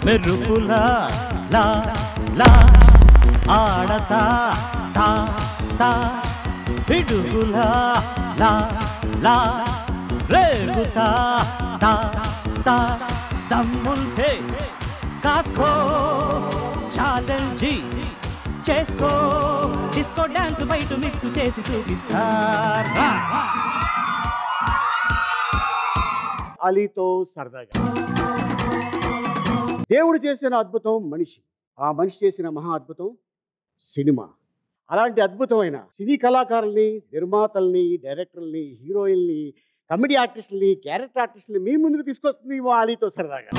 మెరుపులా లా లా ఆడతా తా తా పిడుగులా లా లా రేగుతా తా తా దమ్ముంటే కాస్కో ఛాలెంజీ చేసుకో డిస్కో డాన్స్ బయట మిక్స్ చేసి చూపిస్తారా అలీతో సరదాగా దేవుడు చేసిన అద్భుతం మనిషి ఆ మనిషి చేసిన మహా అద్భుతం సినిమా అలాంటి అద్భుతమైన సినీ కళాకారుల్ని నిర్మాతల్ని డైరెక్టర్ని హీరోయిన్ని కమెడీ ఆర్టిస్టుల్ని క్యారెక్టర్ ఆర్టిస్టుల్ని మీ ముందుకు తీసుకొస్తుంది మా అలీతో సరదాగా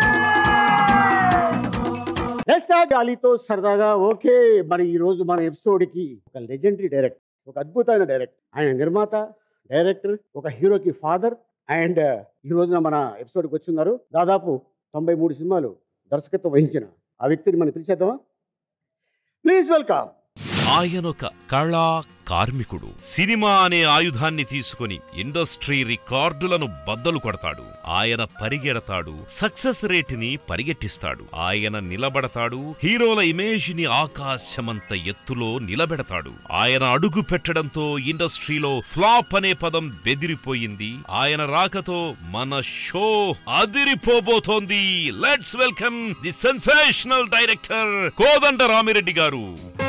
నెక్స్ట్ అలీతో సరదాగా ఓకే మరి ఈ రోజు మన ఎపిసోడ్కి ఒక లెజెండరీ డైరెక్టర్ ఒక అద్భుతమైన డైరెక్టర్ ఆయన నిర్మాత డైరెక్టర్ ఒక హీరోకి ఫాదర్ అండ్ ఈ రోజున మన ఎపిసోడ్కి వచ్చిన్నారు దాదాపు తొంభై మూడు సినిమాలు దర్శకత్వం వహించిన ఆ వ్యక్తిని మనం పిలిచేద్దామా ప్లీజ్ వెల్కమ్ ఆయనొక కళా కార్మికుడు సినిమా అనే ఆయుధాన్ని తీసుకుని ఇండస్ట్రీ రికార్డులను బద్దలు కొడతాడు ఆయన పరిగెడతాడు సక్సెస్ రేటుని పరిగెట్టిస్తాడు ఆయన నిలబడతాడు హీరోల ఇమేజ్ ని ఆకాశమంత ఎత్తులో నిలబెడతాడు ఆయన అడుగు పెట్టడంతో ఇండస్ట్రీలో ఫ్లాప్ అనే పదం బెదిరిపోయింది ఆయన రాకతో మన షో అదిరిపోబోతోంది let's welcome the sensational director Kodanda Ramireddy గారు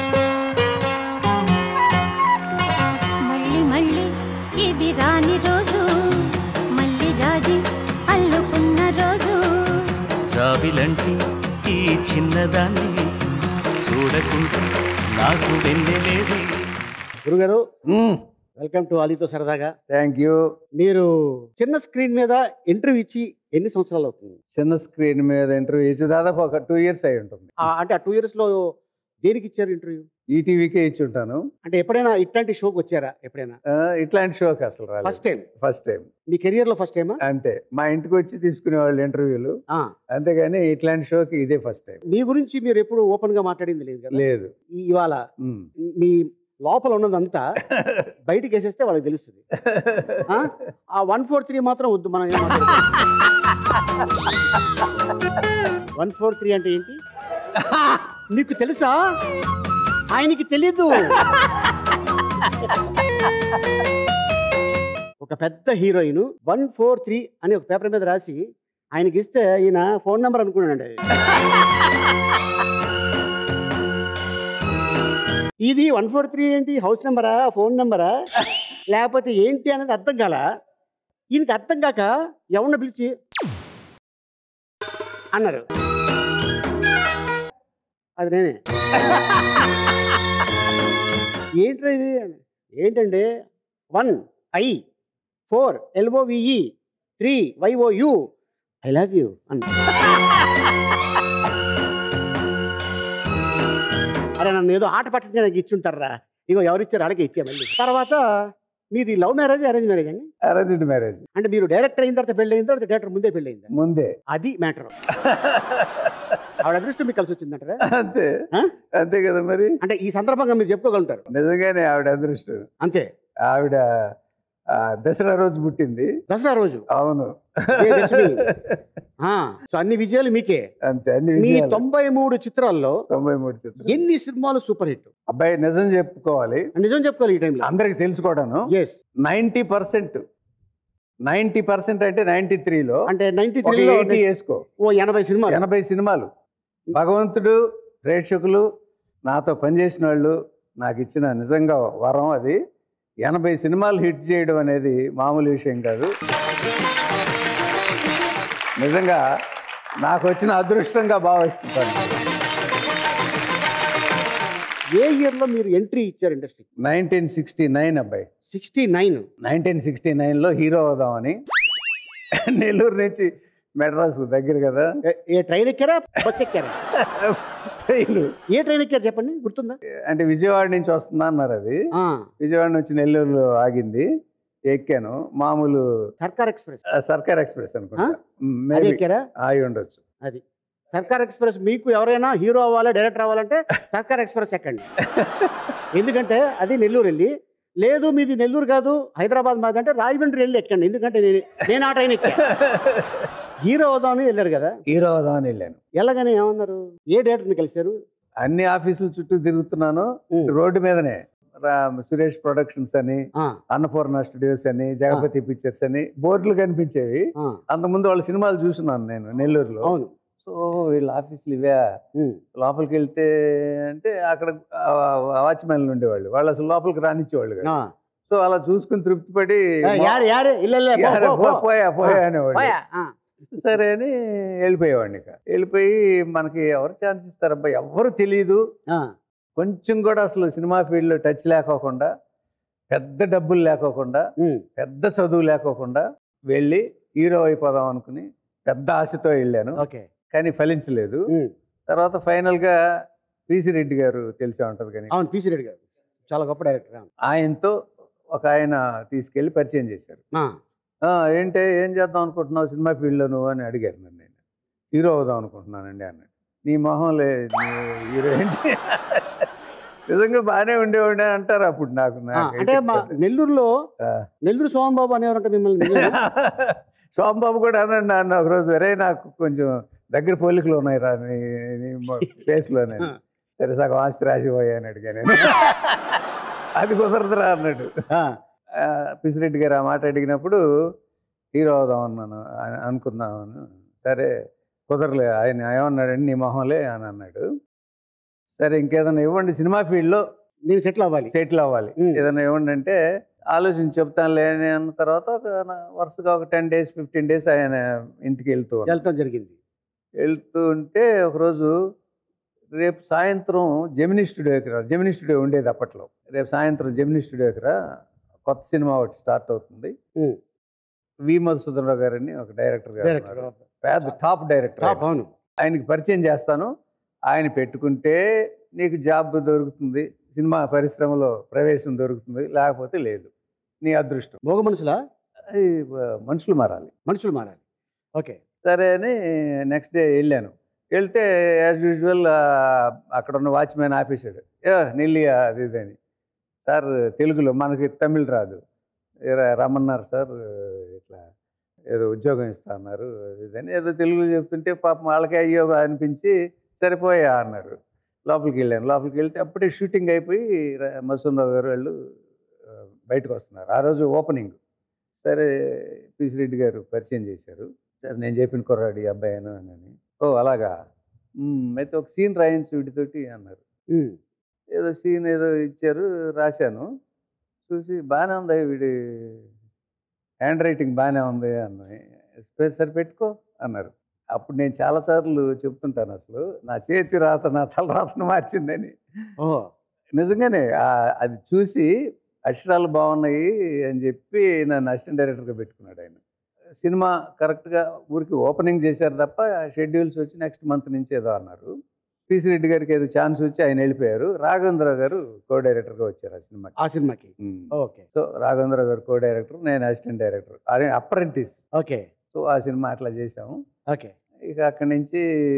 మళ్ళీ మళ్ళీ ఇది రాని రోజు మళ్ళీ జాజి అల్లుకున్న రోజు జాబిలంటి ఈ చిన్నదాన్ని చూడకుంటే నాకు వెన్నెలేదు గురుగారు వెల్కమ్ టు అలీతో సరదాగా థ్యాంక్ యూ మీరు చిన్న స్క్రీన్ మీద ఇంటర్వ్యూ ఇచ్చి ఎన్ని సంవత్సరాలు అవుతుంది చిన్న స్క్రీన్ మీద ఇంటర్వ్యూ ఇచ్చి దాదాపు ఒక టూ ఇయర్స్ అయి ఉంటుంది ఆ, అంటే ఆ టూ ఇయర్స్ లో దేనికి ఇచ్చారు ఇంటర్వ్యూ ఈటీవీకే ఇచ్చి ఉంటాను అంటే ఎప్పుడైనా ఇట్లాంటి షోకి వచ్చారా ఎప్పుడైనా ఆ, ఇట్లాంటి షోకి అసలు రాలేదు ఫస్ట్ టైం ఫస్ట్ టైం మీ కెరియర్ లో ఫస్ట్ టైమా అంతే మా ఇంటికి వచ్చి తీసుకునేవాళ్ళు ఇంటర్వ్యూలు అంతేగాని ఇట్లాంటి షోకి ఇదే ఫస్ట్ టైం మీ గురించి మీరు ఎప్పుడు ఓపెన్ గా మాట్లాడింది లేదు కదా లేదు ఈ- ఇవాళ ఉమ్. మీ లోపల ఉన్నదంతా బయటికి వేసేస్తే వాళ్ళకి తెలుస్తుంది ఆ? ఆ వన్ ఫోర్ త్రీ మాత్రం వద్దు మనం వన్ ఫోర్ త్రీ అంటే ఏంటి నీకు తెలుసా ఆయనకి తెలీదు ఒక పెద్ద హీరోయిన్ వన్ ఫోర్ త్రీ అని ఒక పేపర్ మీద రాసి ఆయనకి ఇస్తే ఈయన ఫోన్ నెంబర్ అనుకున్నాడు ఇది వన్ ఫోర్ త్రీ ఏంటి హౌస్ నెంబరా ఫోన్ నెంబరా లేకపోతే ఏంటి అనేది అర్థం కాల ఈయనకి అర్థం కాక ఎవరిని పిలిచి అన్నారు అది నేనే ఏంట్రా ఇది ఏంటండి one I four L O V E three Y O U I love you అన్న అరే నన్ను ఏదో ఆట పట్టించడానికి ఇచ్చుంటారా ఇగో ఎవరిచ్చారు అలాగే ఇచ్చే మళ్ళీ తర్వాత మీది లవ్ మ్యారేజ్ అరేంజ్ మ్యారేజ్ అండి అరేంజ్డ్ మ్యారేజ్ అంటే మీరు డైరెక్టర్ అయిన తర్వాత పెళ్ళి అయిన తర్వాత డైరెక్టర్ ముందే పెళ్ళి అయిందా ముందే అది మ్యాటర్ ఆవిడ అదృష్టం మీకు కలిసి వచ్చిందంటారా అంతే ఆ? అంతే కదా మరి అంటే ఈ సందర్భంగా మీరు చెప్పుకోగలుగుతారు నిజంగానే ఆవిడ అదృష్టం అంతే ఆవిడ ఆ, దసరా రోజు పుట్టింది దసరా రోజు అవును విజయదశమి. ఆ, సో అన్ని విజయాలు మీకే అంతే అన్ని మీ విజయాలు తొంభై మూడు చిత్రాల్లో తొంభై మూడు చిత్రం ఎన్ని సినిమాలు సూపర్ హిట్ అబ్బాయి నిజం చెప్పుకోవాలి నిజం చెప్పుకోవాలి ఈ టైంలో అందరికి తెలుసుకోవడాను yes ninety percent ninety percent అంటే నైంటీ త్రీలో అంటే నైన్టీ ఒక త్రీలో ఎయిటీ వేసుకో ఓ ఎనభై సినిమాలు ఎనభై సినిమాలు భగవంతుడు ప్రేక్షకులు నాతో పనిచేసిన వాళ్ళు నాకు ఇచ్చిన నిజంగా వరం అది ఎనభై సినిమాలు హిట్ చేయడం అనేది మామూలు విషయం కాదు నిజంగా నాకు వచ్చిన అదృష్టంగా భావిస్తున్నాను ఏ ఇయర్ లో మీరు ఎంట్రీ ఇచ్చారు ఇండస్ట్రీ నైన్టీన్ సిక్స్టీ నైన్ అబ్బాయి సిక్స్టీ నైన్ నైన్టీన్ సిక్స్టీ నైన్లో హీరో అవుదామని నెల్లూరు నుంచి మెడ్రాస్ దగ్గర కదా ఏ ట్రైన్ ఎక్కారా బస్ ఎక్కారా ట్రైన్ ఏ ట్రైన్ ఎక్కారు చెప్పండి గుర్తుందా అంటే విజయవాడ నుంచి వస్తుందా అన్నారు అది ఆ, విజయవాడ నుంచి నెల్లూరులో ఆగింది ఎక్కాను మామూలు సర్కార్ ఎక్స్ప్రెస్ ఆ, సర్కార్ ఎక్స్ప్రెస్ అనుకుంటా మ్, అది maybe ఎక్కారా అయి ఉండొచ్చు అది సర్కార్ ఎక్స్ప్రెస్ మీకు ఎవరైనా హీరో అవ్వాలి డైరెక్టర్ అవ్వాలంటే సర్కార్ ఎక్స్ప్రెస్ ఎక్కండి ఎందుకంటే అది నెల్లూరు వెళ్ళి లేదు మీది నెల్లూరు కాదు హైదరాబాద్ మాది అంటే రాజమండ్రి వెళ్ళి ఎక్కండి ఎందుకంటే నేను నేను ఆ ట్రైన్ ఎక్కా హీరో అవుదామని వెళ్ళారు కదా హీరో అవుదామని వెళ్ళాను వెళ్ళగానే ఏమన్నారు ఏ డైరెక్టర్ని కలిశారు అన్ని ఆఫీసుల చుట్టూ తిరుగుతున్నాను ఉమ్. రోడ్డు మీదనే రా- సురేష్ ప్రొడక్షన్స్ అని ఆ, అన్నపూర్ణ స్టూడియోస్ అని జగపతి పిక్చర్స్ అని బోర్డులు కనిపించేవి ఆ, అంతకుముందు వాళ్ళ సినిమాలు చూస్తున్నాను నేను నెల్లూరులో అవును సో వీళ్ళ ఆఫీసులు ఇవే ఉమ్, లోపలికి వెళ్తే అంటే అక్కడ వాచ్మెన్లు ఉండేవాళ్ళు వాళ్ళు అసలు లోపలికి రానిచ్చేవాళ్ళు ఆ. కాదు సో అలా చూసుకుని తృప్తిపడి ఏ, యారు యారు ఇల్ల ఇల్ల, పో, యారే, పో, పో, పో. పోయా పోయా అనేవాళ్ళు పోయా, ఆ, సరే అని వెళ్ళిపోయేవాడిని ఇక వెళ్ళిపోయి మనకి ఎవరు ఛాన్స్ ఇస్తారబ్బా ఎవరు తెలియదు ఆ, కొంచెం కూడా అసలు సినిమా ఫీల్డ్లో టచ్ లేకోకుండా పెద్ద డబ్బులు లేకోకుండా ఉమ్, పెద్ద చదువు లేకోకుండా వెళ్ళి హీరో అయిపోదాం అనుకుని పెద్ద ఆశతో వెళ్ళాను ఓకే కానీ ఫలించలేదు ఉమ్, తర్వాత ఫైనల్గా పిసి రెడ్డి గారు తెలిసే ఉంటుంది కానీ అవును పీసీ రెడ్డి గారు చాలా గొప్ప డైరెక్టర్ అవును. ఆయనతో ఒక ఆయన తీసుకెళ్ళి పరిచయం చేశారు ఆ, "ఆ, ఏంటే ఏం చేద్దాం అనుకుంటున్నావు సినిమా ఫీల్డ్లో నువ్వు అని అడిగారు నన్ను నేను హీరో అవుదాం అనుకుంటున్నానండి అన్నాడు నీ మొహం లే నీ హీరో ఏంటి నిజంగా బాగానే ఉండేవాడి అంటారు అప్పుడు నాకు ఆ, నాకు అంటే మా నెల్లూరులో ఆ. నెల్లూరు సోమన్ బాబు అనేవారంట మిమ్మల్ని నిజమేనా? సోమబాబు కూడా అన్నాడు నాన్న ఒకరోజు అరే నాకు కొంచెం దగ్గర పోలికలు ఉన్నాయి రా నీ నీ ఫేస్లోనే సరే సగం ఆస్తి రాసిపోయా అని అడిగా నేను అది కుదరదురా అన్నాడు ఆ, ఆ, పిసిరెడ్డి గారు ఆ మాట అడిగినప్పుడు హీరో అవుదాం అన్నాను అని అనుకున్నాను సరే కుదరలే ఆయన ఏమన్నాడండి నీ మొహంలే అని అన్నాడు సరే ఇంకేదైనా ఇవ్వండి సినిమా ఫీల్డ్లో నేను సెటిల్ అవ్వాలి సెటిల్ అవ్వాలి ఉమ్. ఏదైనా ఇవ్వండి అంటే ఆలోచించి చెప్తానులే అని అన్న తర్వాత ఒక నా- వరుసగా ఒక టెన్ డేస్ ఫిఫ్టీన్ డేస్ ఆయన ఇంటికి వెళ్తూ ఉన్నాను. వెళ్తాం జరిగింది వెళ్తూ ఉంటే ఒకరోజు రేపు సాయంత్రం జెమినీ స్టూడియోకి రా జెమినీ స్టూడియో ఉండేది అప్పట్లో రేపు సాయంత్రం జెమినీ స్టూడియోకి రా కొత్త సినిమా ఒకటి స్టార్ట్ అవుతుంది ఉమ్, వి మధుసూదనరావు గారని ఒక డైరెక్టర్ గారు డైరెక్టర్ ఉన్నారు. పెద్ద టాప్ డైరెక్టర్ టాప్ అవును ఆయనకి పరిచయం చేస్తాను ఆయన పెట్టుకుంటే నీకు జాబ్ దొరుకుతుంది సినిమా పరిశ్రమలో ప్రవేశం దొరుకుతుంది లేకపోతే లేదు నీ అదృష్టం మోగ మనుషులా అది ఆ, మనుషులు మారాలి మనుషులు మారాలి ఓకే సరే అని నెక్స్ట్ డే వెళ్ళాను వెళ్తే యాజ్ యూజువల్ అక్కడ ఉన్న వాచ్మెన్ ఆపేశాడు ఏ నెల్లి అది ఇది అని సార్ తెలుగులో మనకి తమిళ్ రాదు "ఏ ర- రమ్మన్నారు సార్ ఇట్లా ఏదో ఉద్యోగం ఇస్తా అన్నారు అది ఇది అని ఏదో తెలుగులో చెప్తుంటే పాపం వాళ్ళకే అయ్యో అనిపించి సరిపోయా అన్నారు లోపలికి వెళ్ళాను లోపలికి వెళ్తే అప్పుడే షూటింగ్ అయిపోయి ర- మసూన్రావు గారు వాళ్ళు ఆ, బయటకు వస్తున్నారు ఆ రోజు ఓపెనింగ్ సరే పిసి రెడ్డి గారు పరిచయం చేశారు సరే నేను చెప్పిన కుర్రాడు ఈ అబ్బాయి అని అని ఓ అలాగా "మ్మ్, అయితే ఒక సీన్ రాయించు వీటితోటి అన్నారు ఉమ్, ఏదో సీన్ ఏదో ఇచ్చారు రాశాను చూసి బాగానే ఉంది వీడి హ్యాండ్ రైటింగ్ బాగానే ఉంది అన్నాయి సరే పెట్టుకో అన్నారు అప్పుడు నేను చాలాసార్లు చెప్తుంటాను అసలు నా చేతి రాత నా తల రాతను మార్చిందని ఓహో నిజంగానే ఆ- అది చూసి అక్షరాలు బాగున్నాయి అని చెప్పి నన్ను అసిస్టెంట్ డైరెక్టర్గా పెట్టుకున్నాడు ఆయన సినిమా కరెక్ట్గా ఊరికి ఓపెనింగ్ చేశారు తప్ప షెడ్యూల్స్ వచ్చి నెక్స్ట్ మంత్ నుంచి ఏదో అన్నారు పిసి రెడ్డి గారికి ఏదో ఛాన్స్ వచ్చి ఆయన వెళ్ళిపోయారు రాఘవేంద్ర గారు కో డైరెక్టర్గా వచ్చారు ఆ సినిమాకి ఆ సినిమాకి ఉమ్. ఓకే సో రాఘవేంద్ర గారు కో డైరెక్టర్ నేను అసిస్టెంట్ డైరెక్టర్ అదే అప్రెంటిస్ ఓకే సో ఆ సినిమా అట్లా చేసాము ఓకే ఇక అక్కడి నుంచి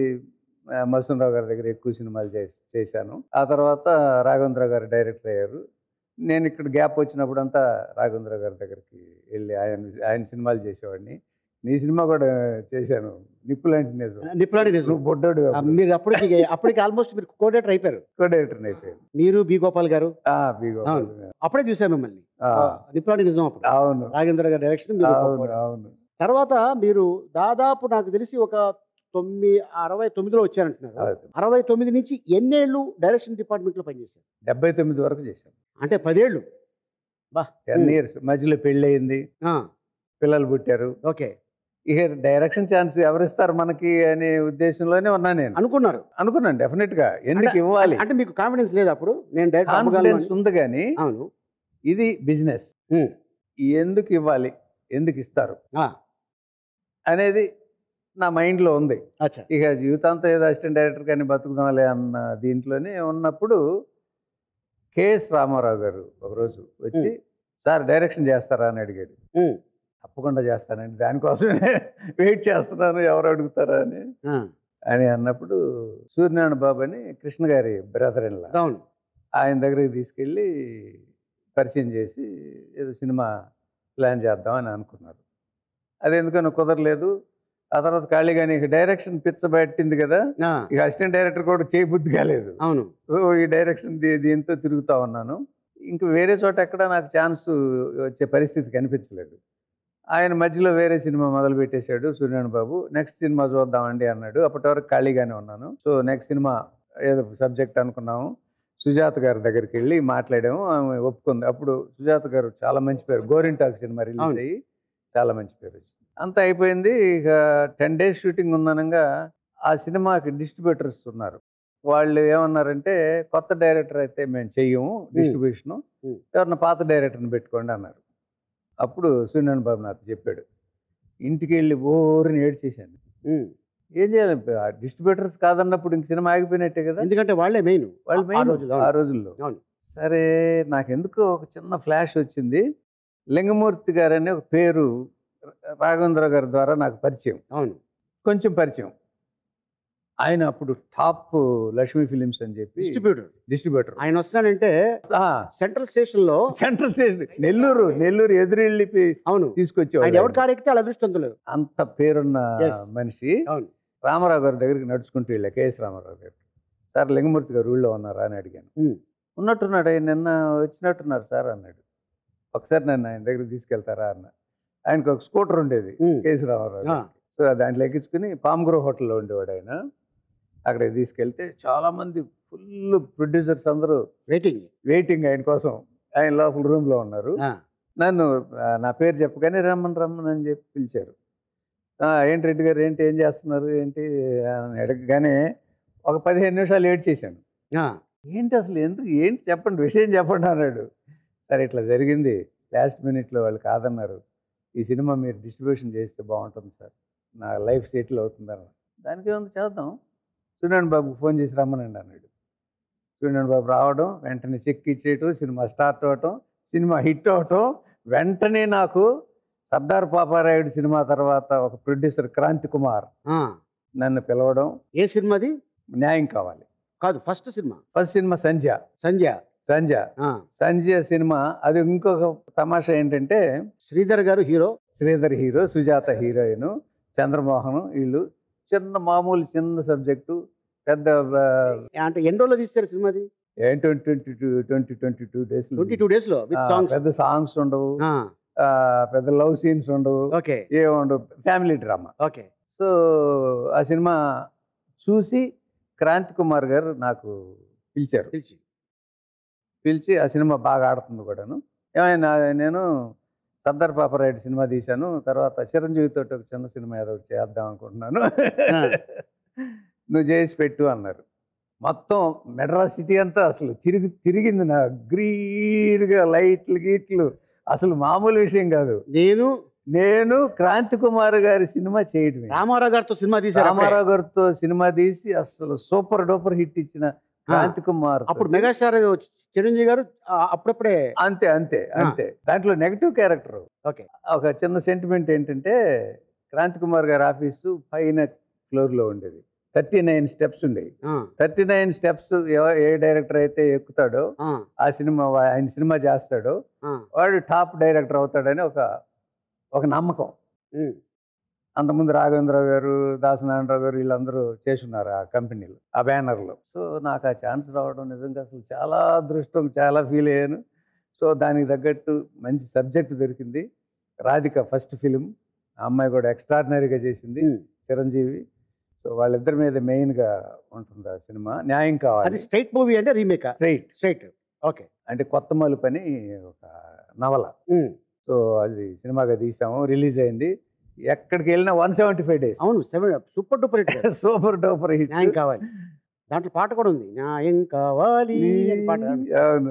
ఆ, మసూన్రావు గారి దగ్గర ఎక్కువ సినిమాలు చేసి చేశాను ఆ తర్వాత రాఘవేంద్ర గారు డైరెక్టర్ అయ్యారు నేను ఇక్కడ గ్యాప్ వచ్చినప్పుడంతా రాఘవేంద్ర గారి దగ్గరికి వెళ్ళి ఆయన ఆయన సినిమాలు చేసేవాడిని నీ సినిమా కూడా చేశాను నిప్పులాంటి నిజం నిప్పులాంటి నిజం. నువ్వు బొడ్డోడు ఆ, మీరు అప్పటికి అప్పటికి ఆల్మోస్ట్ మీరు కోఆర్డినేటర్ అయిపోయారు కో డైరెక్టర్ అయిపోయాను మీరు బి గోపాల్ గారు ఆ, బి గోపాల్. అవును. అప్పుడే చూసాను మిమ్మల్ని ఆ, నిప్పులాంటి నిజం అప్పుడు అవును రాజేంద్ర గారి డైరెక్షన్ మీరు అవును కోఆర్డినేటర్. అవును తర్వాత మీరు దాదాపు నాకు తెలిసి ఒక తొమ్మిది అరవై తొమ్మిదిలో వచ్చారంటున్నారు అవును. అరవై తొమ్మిది నుంచి ఎన్నేళ్ళు డైరెక్షన్ డిపార్ట్మెంట్లో పనిచేశారు డెబ్బై తొమ్మిది వరకు చేశాను అంటే పదేళ్ళు బా టెన్ ఉమ్. ఇయర్స్ మధ్యలో పెళ్ళి అయింది ఆ, పిల్లలు పుట్టారు ఓకే ఇక డైరెక్షన్ ఛాన్స్ ఎవరిస్తారు మనకి అనే ఉద్దేశంలోనే ఉన్నా నేను అనుకున్నారు అనుకున్నాను డెఫినెట్ గా ఎందుకు అంటే- ఇవ్వాలి అంటే మీకు కాన్ఫిడెన్స్ లేదు అప్పుడు నేను డైరెక్ట్ అమ్మగలను కాన్ఫిడెన్స్ అని. ఉంది కానీ అవును ఇది బిజినెస్ ఉమ్. ఎందుకు ఇవ్వాలి ఎందుకు ఇస్తారు ఆ, అనేది నా మైండ్లో ఉంది అచ్చా ఇక జీవితాంతం ఏదో అసిస్టెంట్ డైరెక్టర్ కానీ బతుకుదాంలే అన్న దీంట్లోనే ఉన్నప్పుడు కేఎస్ రామారావు గారు ఒకరోజు వచ్చి సార్ డైరెక్షన్ చేస్తారా అని అడిగాడు ఉమ్, తప్పకుండా చేస్తానండి దానికోసమే వెయిట్ చేస్తున్నాను ఎవరు అడుగుతారా అని ఆ, అని అన్నప్పుడు సూర్యనారాయణ బాబు అని కృష్ణ గారి బ్రదర్ ఇన్లా అవును ఆయన దగ్గరికి తీసుకెళ్ళి పరిచయం చేసి ఏదో సినిమా ప్లాన్ చేద్దామని అనుకున్నారు అది ఎందుకని కుదరలేదు ఆ తర్వాత ఖాళీగా నీకు డైరెక్షన్ పిచ్చబట్టింది కదా ఆ, ఇక అసిస్టెంట్ డైరెక్టర్ కూడా చేయి బుద్ధి కాలేదు అవును సో ఈ డైరెక్షన్ దీ- దీంతో తిరుగుతూ ఉన్నాను ఇంకా వేరే చోట ఎక్కడ నాకు ఛాన్స్ వచ్చే పరిస్థితి కనిపించలేదు ఆయన మధ్యలో వేరే సినిమా మొదలు పెట్టేశాడు సూర్యనారాయణ బాబు నెక్స్ట్ సినిమా చూద్దామండి అన్నాడు అప్పటి వరకు ఖాళీగానే ఉన్నాను సో నెక్స్ట్ సినిమా ఏదో సబ్జెక్ట్ అనుకున్నాము సుజాత గారి దగ్గరికి వెళ్ళి మాట్లాడాము ఆమె ఒప్పుకుంది అప్పుడు సుజాత గారు చాలా మంచి పేరు గోరింటాక్ సినిమా రిలీజ్ అవును. అయ్యి చాలా మంచి పేరు వచ్చింది అంతా అయిపోయింది ఇక టెన్ డేస్ షూటింగ్ ఉందనగా ఆ సినిమాకి డిస్ట్రిబ్యూటర్స్ ఉన్నారు వాళ్ళు ఏమన్నారంటే కొత్త డైరెక్టర్ అయితే మేము చెయ్యము డిస్ట్రిబ్యూషను Hmm. ఎవరన్నా పాత డైరెక్టర్ని పెట్టుకోండి అన్నారు అప్పుడు సూర్యనారాయణ బాబు నాతో చెప్పాడు ఇంటికి వెళ్ళి బోరుని ఏడ్చేశాను ఉమ్. ఏం చేయాలి ఆ డిస్ట్రిబ్యూటర్స్ కాదన్నప్పుడు ఇంక సినిమా ఆగిపోయినట్టే కదా ఎందుకంటే వాళ్ళే మెయిన్ వాళ్ళు ఆ main రోజుల్లో, ఆ అవును. రోజుల్లో అవును. సరే నాకెందుకో ఒక చిన్న ఫ్లాష్ వచ్చింది లింగమూర్తి గారని ఒక పేరు రాఘవేంద్ర గారి ద్వారా నాకు పరిచయం అవును కొంచెం పరిచయం ఆయన అప్పుడు టాప్ లక్ష్మీ ఫిలిమ్స్ అని చెప్పి డిస్ట్రిబ్యూటర్ డిస్ట్రిబ్యూటర్ ఆయన వస్తానంటే సెంట్రల్ స్టేషన్ లో సెంట్రల్ స్టేషన్ నెల్లూరు నెల్లూరు ఎదురెళ్ళి అవును తీసుకొచ్చి ఆయన ఎవరు కారు ఎక్కితే అలా అదృష్టవంతులు అంత పేరున్న Yes. మనిషి అవును రామారావు గారి దగ్గరికి నడుచుకుంటూ వెళ్ళా కేఎస్ రామారావు గారు సార్ లింగమూర్తి గారు ఊళ్ళో ఉన్నారా అని అడిగాను ఉమ్. ఉన్నట్టున్నాడు ఆయన నిన్న వచ్చినట్టున్నారు సార్ అన్నాడు ఒకసారి నన్ను ఆయన దగ్గరికి తీసుకెళ్తారా అన్న ఆయనకు ఒక స్కూటర్ ఉండేది ఉమ్. కేఎస్ రామారావు ఆ. గారికి. సో దాంట్లో ఎక్కించుకుని పామ్గ్రో హోటల్లో ఉండేవాడు ఆయన అక్కడికి తీసుకెళ్తే చాలామంది ఫుల్ ప్రొడ్యూసర్స్ అందరూ వెయిటింగ్ వెయిటింగ్ ఆయన కోసం ఆయన లోపల రూమ్లో ఉన్నారు ఆ, నన్ను ఆ, నా పేరు చెప్పగానే రమ్మని రమ్మని అని చెప్పి పిలిచారు "ఆ, ఏంటి రెడ్డి గారు ఏంటి ఏం చేస్తున్నారు ఏంటి అని అడగగానే ఒక పదిహేను నిమిషాలు ఏడ్ చేశాను ఆ, ఏంటి అసలు ఎందుకు ఏంటి చెప్పండి విషయం చెప్పండి అన్నాడు సరే ఇట్లా జరిగింది లాస్ట్ మినిట్లో వాళ్ళు కాదన్నారు ఈ సినిమా మీరు డిస్ట్రిబ్యూషన్ చేస్తే బాగుంటుంది సార్ నా లైఫ్ సెటిల్ అవుతుంది అన్నారు దానికి ఏముంది చేద్దాం సూర్యనారాయణ బాబుకి ఫోన్ చేసి రమ్మనండి అన్నాడు సూర్యనారాయణ బాబు రావడం వెంటనే చెక్ ఇచ్చేయటం సినిమా స్టార్ట్ అవటం సినిమా హిట్ అవటం వెంటనే నాకు సర్దార్ పాపారాయుడు సినిమా తర్వాత ఒక ప్రొడ్యూసర్ క్రాంతి కుమార్ ఆ. నన్ను పిలవడం ఏ సినిమాది న్యాయం కావాలి కాదు first cinema first cinema Sandhya Sandhya Sandhya ఆ, సంధ్య సినిమా అది ఇంకొక తమాషా ఏంటంటే శ్రీధర్ గారు hero Sridhar hero Sujatha heroine Chandramohan వీళ్ళు చిన్న మామూలు చిన్న సబ్జెక్టు పెద్ద అంటే ఎన్ని రోజులు తీస్తారు సినిమాది twenty twenty two twenty twenty two days twenty two days లో విత్ సాంగ్స్ పెద్ద సాంగ్స్ ఉండవు ఆ, పెద్ద లవ్ సీన్స్ ఉండవు ఓకే ఏ ఉండవు ఫ్యామిలీ డ్రామా ఓకే సో ఆ సినిమా చూసి క్రాంతి కుమార్ గారు నాకు పిలిచారు పిలిచి పిలిచి ఆ సినిమా బాగా ఆడుతుంది కూడాను ఏమైనా నేను సర్దార్ పాపరాయుడు సినిమా తీశాను తర్వాత చిరంజీవితో ఒక చిన్న సినిమా ఏదో ఒకటి చేద్దాం అనుకుంటున్నాను ఆ. నువ్వు చేసి పెట్టు అన్నారు మొత్తం మెడ్రాస్ సిటీ అంతా అసలు తిరిగి తిరిగింది నా గ్రీన్గా లైట్లు గీట్లు అసలు మామూలు విషయం కాదు నేను నేను క్రాంతి కుమార్ గారి సినిమా చేయడమే రామారావు గారితో సినిమా తీశారు అప్పుడే. రామారావు గారితో సినిమా తీసి అసలు సూపర్ డూపర్ హిట్ ఇచ్చిన క్రాంతి కుమార్ అప్పుడు తోటి- మెగాస్టార్ చిరంజీవి గారు ఆ, అప్పుడప్పుడే అంతే అంతే ఆ. అంతే దాంట్లో నెగటివ్ క్యారెక్టర్ ఓకే ఒక చిన్న సెంటిమెంట్ ఏంటంటే క్రాంతి కుమార్ గారి ఆఫీసు పైన ఫ్లోర్లో ఉండేది థర్టీ నైన్ స్టెప్స్ ఉండేవి ఆ, థర్టీ నైన్ స్టెప్స్ ఏ డైరెక్టర్ అయితే ఎక్కుతాడో ఆ, ఆ సినిమా వా- ఆయన సినిమా చేస్తాడో ఆ, వాడు టాప్ డైరెక్టర్ అవుతాడని ఒక ఒక నమ్మకం ఉమ్, అంతకుముందు రాఘవేంద్రరావు గారు దాసనారాయణరావు గారు వీళ్ళందరూ చేసున్నారు ఆ కంపెనీలో ఆ బ్యానర్లో సో నాకు ఆ ఛాన్స్ రావడం నిజంగా అసలు చాలా అదృష్టం చాలా ఫీల్ అయ్యాను సో దానికి తగ్గట్టు మంచి సబ్జెక్ట్ దొరికింది రాధిక ఫస్ట్ ఫిలిం ఆ అమ్మాయి కూడా ఎక్స్ట్రాడినరీగా చేసింది ఉమ్. చిరంజీవి సో వాళ్ళిద్దరి మీద మెయిన్గా ఉంటుంది ఆ సినిమా న్యాయం అది కావాలి స్ట్రైట్ మూవీ అంటే రీమేక్ స్ట్రైట్ స్ట్రైట్ ఓకే అంటే కొత్త మలుపు అని ఒక నవల ఉమ్, సో అది సినిమాగా తీసాము రిలీజ్ అయింది ఎక్కడికి వెళ్ళినా వన్ సెవెంటీ ఫైవ్ డేస్ అవును seven super duper hit super duper hit Nyayam Kavali దాంట్లో పాట కూడా ఉంది న్యాయం కావాలి అని పాట అవును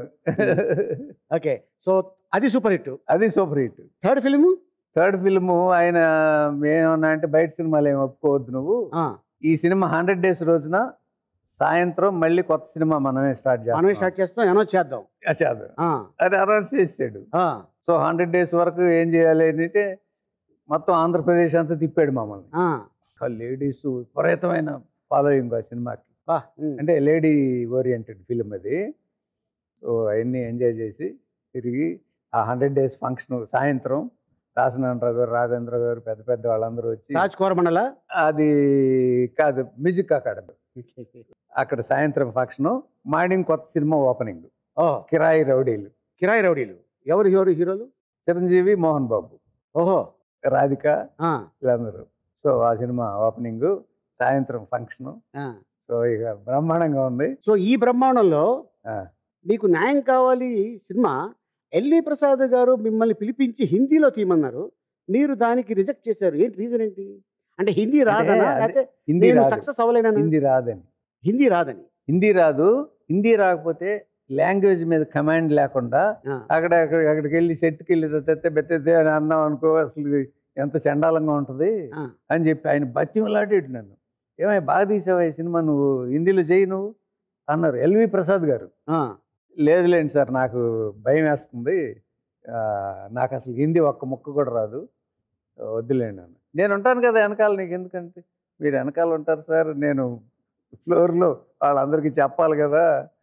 ఓకే సో అది సూపర్ హిట్ అది super hit third film third film ఆయన ఏమన్నా అంటే బయట సినిమాలు ఏమి ఒప్పుకోవద్దు నువ్వు ఈ సినిమా హండ్రెడ్ డేస్ రోజున సాయంత్రం మళ్ళీ కొత్త సినిమా మనమే స్టార్ట్ మనమే చేస్తాం స్టార్ట్ చేస్తాం అనౌన్స్ చేద్దాం చేద్దాం. ఆ, అది అనౌన్స్ చేసాడు ఆ, సో హండ్రెడ్ డేస్ వరకు ఏం చేయాలి అంటే మొత్తం ఆంధ్రప్రదేశ్ అంతా తిప్పాడు మమ్మల్ని ఆ, లేడీస్ విపరీతమైన ఫాలోయింగ్ ఆ సినిమాకి బా, ఉమ్, అంటే లేడీ ఓరియంటెడ్ ఫిలిం అది సో అవన్నీ ఎంజాయ్ చేసి తిరిగి ఆ హండ్రెడ్ డేస్ ఫంక్షన్ సాయంత్రం దాసనారాయణరావు గారు రాఘవేంద్ర గారు పెద్ద పెద్ద వాళ్ళందరూ వచ్చి రాజ్ కోరమండల అది కాదు మ్యూజిక్ అకాడమీ అక్కడ సాయంత్రం ఫంక్షను మార్నింగ్ కొత్త సినిమా ఓపెనింగ్ ఓ కిరాయి రౌడీలు కిరాయి రౌడీలు ఎవరు ఎవరు హీరోలు చిరంజీవి మోహన్ బాబు ఓహో రాధిక ఆ, వీళ్ళందరూ సో ఆ సినిమా ఓపెనింగ్ సాయంత్రం ఫంక్షను ఆ. సో ఇక బ్రహ్మాండంగా ఉంది సో ఈ బ్రహ్మాండంలో ఆ. మీకు న్యాయం కావాలి సినిమా ఎల్వి ప్రసాద్ గారు మిమ్మల్ని పిలిపించి హిందీలో తీయమన్నారు మీరు దానికి రిజెక్ట్ చేశారు ఏంటి రీజన్ ఏంటి అంటే హిందీ రాదనా అదే- లేకపోతే హిందీ నేను రాదు సక్సెస్ అవ్వలేనా హిందీ రాదని హిందీ రాదని హిందీ రాదు హిందీ రాకపోతే లాంగ్వేజ్ మీద కమాండ్ లేకుండా ఆ, అక్కడ అక్కడ అక్కడికి వెళ్ళి సెట్కి వెళ్ళి తెత్తే బెత్తే అని అన్నాం అనుకో అసలు ఇది ఎంత చండాలంగా ఉంటుంది ఆ. అని చెప్పి ఆయన బతిమలాడేటి నన్ను ఏమై బాగా తీసావా ఈ సినిమా నువ్వు హిందీలో చేయి నువ్వు అన్నారు ఎల్వి ప్రసాద్ గారు ఆ, లేదులేండి సార్ నాకు భయం వేస్తుంది ఆ, నాకు అసలు హిందీ ఒక్క ముక్క కూడా రాదు వద్దులేండి అన్న నేను ఉంటాను కదా వెనకాల నీకు ఎందుకంటే మీరు వెనకాల ఉంటారు సార్ నేను ఫ్లోర్లో వాళ్ళందరికీ చెప్పాలి కదా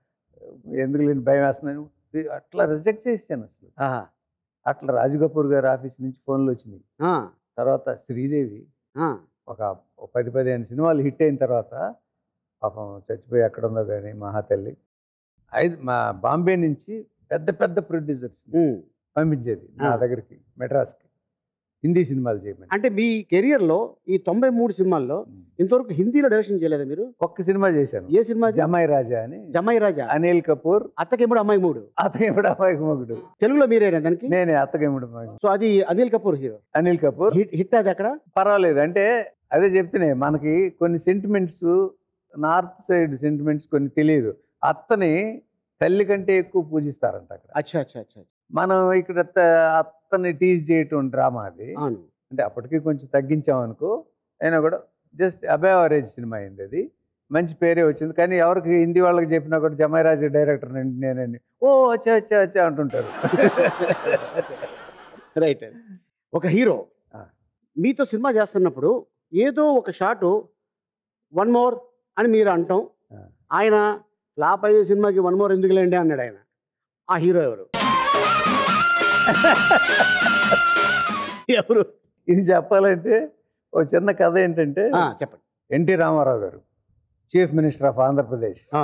ఎందుకు లేని భయం వేస్తున్నాను అట్లా రిజెక్ట్ చేసాను అసలు ఆహా, అట్లా రాజు కపూర్ గారి ఆఫీస్ నుంచి ఫోన్లు వచ్చినాయి ఆ, తర్వాత శ్రీదేవి ఆ, ఒక ఒక పది పదిహేను సినిమాలు హిట్ అయిన తర్వాత పాపం చచ్చిపోయి ఎక్కడ ఉందో కానీ మహాతల్లి ఐదు మా బాంబే నుంచి పెద్ద పెద్ద ప్రొడ్యూసర్స్ ఉమ్. పంపించేది నా ఆ. దగ్గరికి మెడ్రాస్కి హిందీ సినిమాలు చేయమని అంటే మీ కెరియర్ లో ఈ తొంభై మూడు సినిమాల్లో ఇంతవరకు హిందీలో డైరెక్షన్ చేయలేదా మీరు ఒక్క సినిమా చేశాను ఏ సినిమా అది? జమాయి రాజా అని జమాయి రాజా అనిల్ కపూర్ అత్తకెముడు అమ్మాయి మూడు అత్తగేముడు అమ్మాయికి మొగుడు తెలుగులో మీరేనా దానికి నేనే అత్తగేముడు అమ్మాయికి. సో అది Anil Kapoor hero Anil Kapoor hit hit అది అక్కడ పర్వాలేదు అంటే అదే చెప్తేనే మనకి కొన్ని సెంటిమెంట్స్ నార్త్ సైడ్ సెంటిమెంట్స్ కొన్ని తెలియదు అత్తని తల్లి కంటే ఎక్కువ పూజిస్తారంట అక్కడ అచ్చా అచ్చా అచ్చా మనం ఇక్కడ త- అత్తని టీజ్ చేయటం డ్రామా అది అవును అంటే అప్పటికి కొంచెం తగ్గించాం అనుకో అయినా కూడా జస్ట్ అబేవరేజ్ సినిమా అయింది అది మంచి పేరే వచ్చింది కానీ ఎవరికి హిందీ వాళ్ళకి చెప్పినా కూడా జమాయిరాజు డైరెక్టర్ అండి నేనండి ఓ వచ్చా వచ్చా వచ్చా అంటుంటారు రైట్ ఒక హీరో ఆ. మీతో సినిమా చేస్తున్నప్పుడు ఏదో ఒక షాటు వన్ మోర్ అని మీరు అంటాం ఆ. ఆయన ఫ్లాప్ అయ్యే సినిమాకి వన్ మోర్ ఎందుకులేండి అన్నాడు ఆయన ఆ హీరో ఎవరు ఎవరు ఇది చెప్పాలంటే ఒక చిన్న కథ ఏంటంటే ఆ, చెప్పండి ఎన్టీ రామారావు గారు చీఫ్ మినిస్టర్ ఆఫ్ ఆంధ్రప్రదేశ్ ఆ,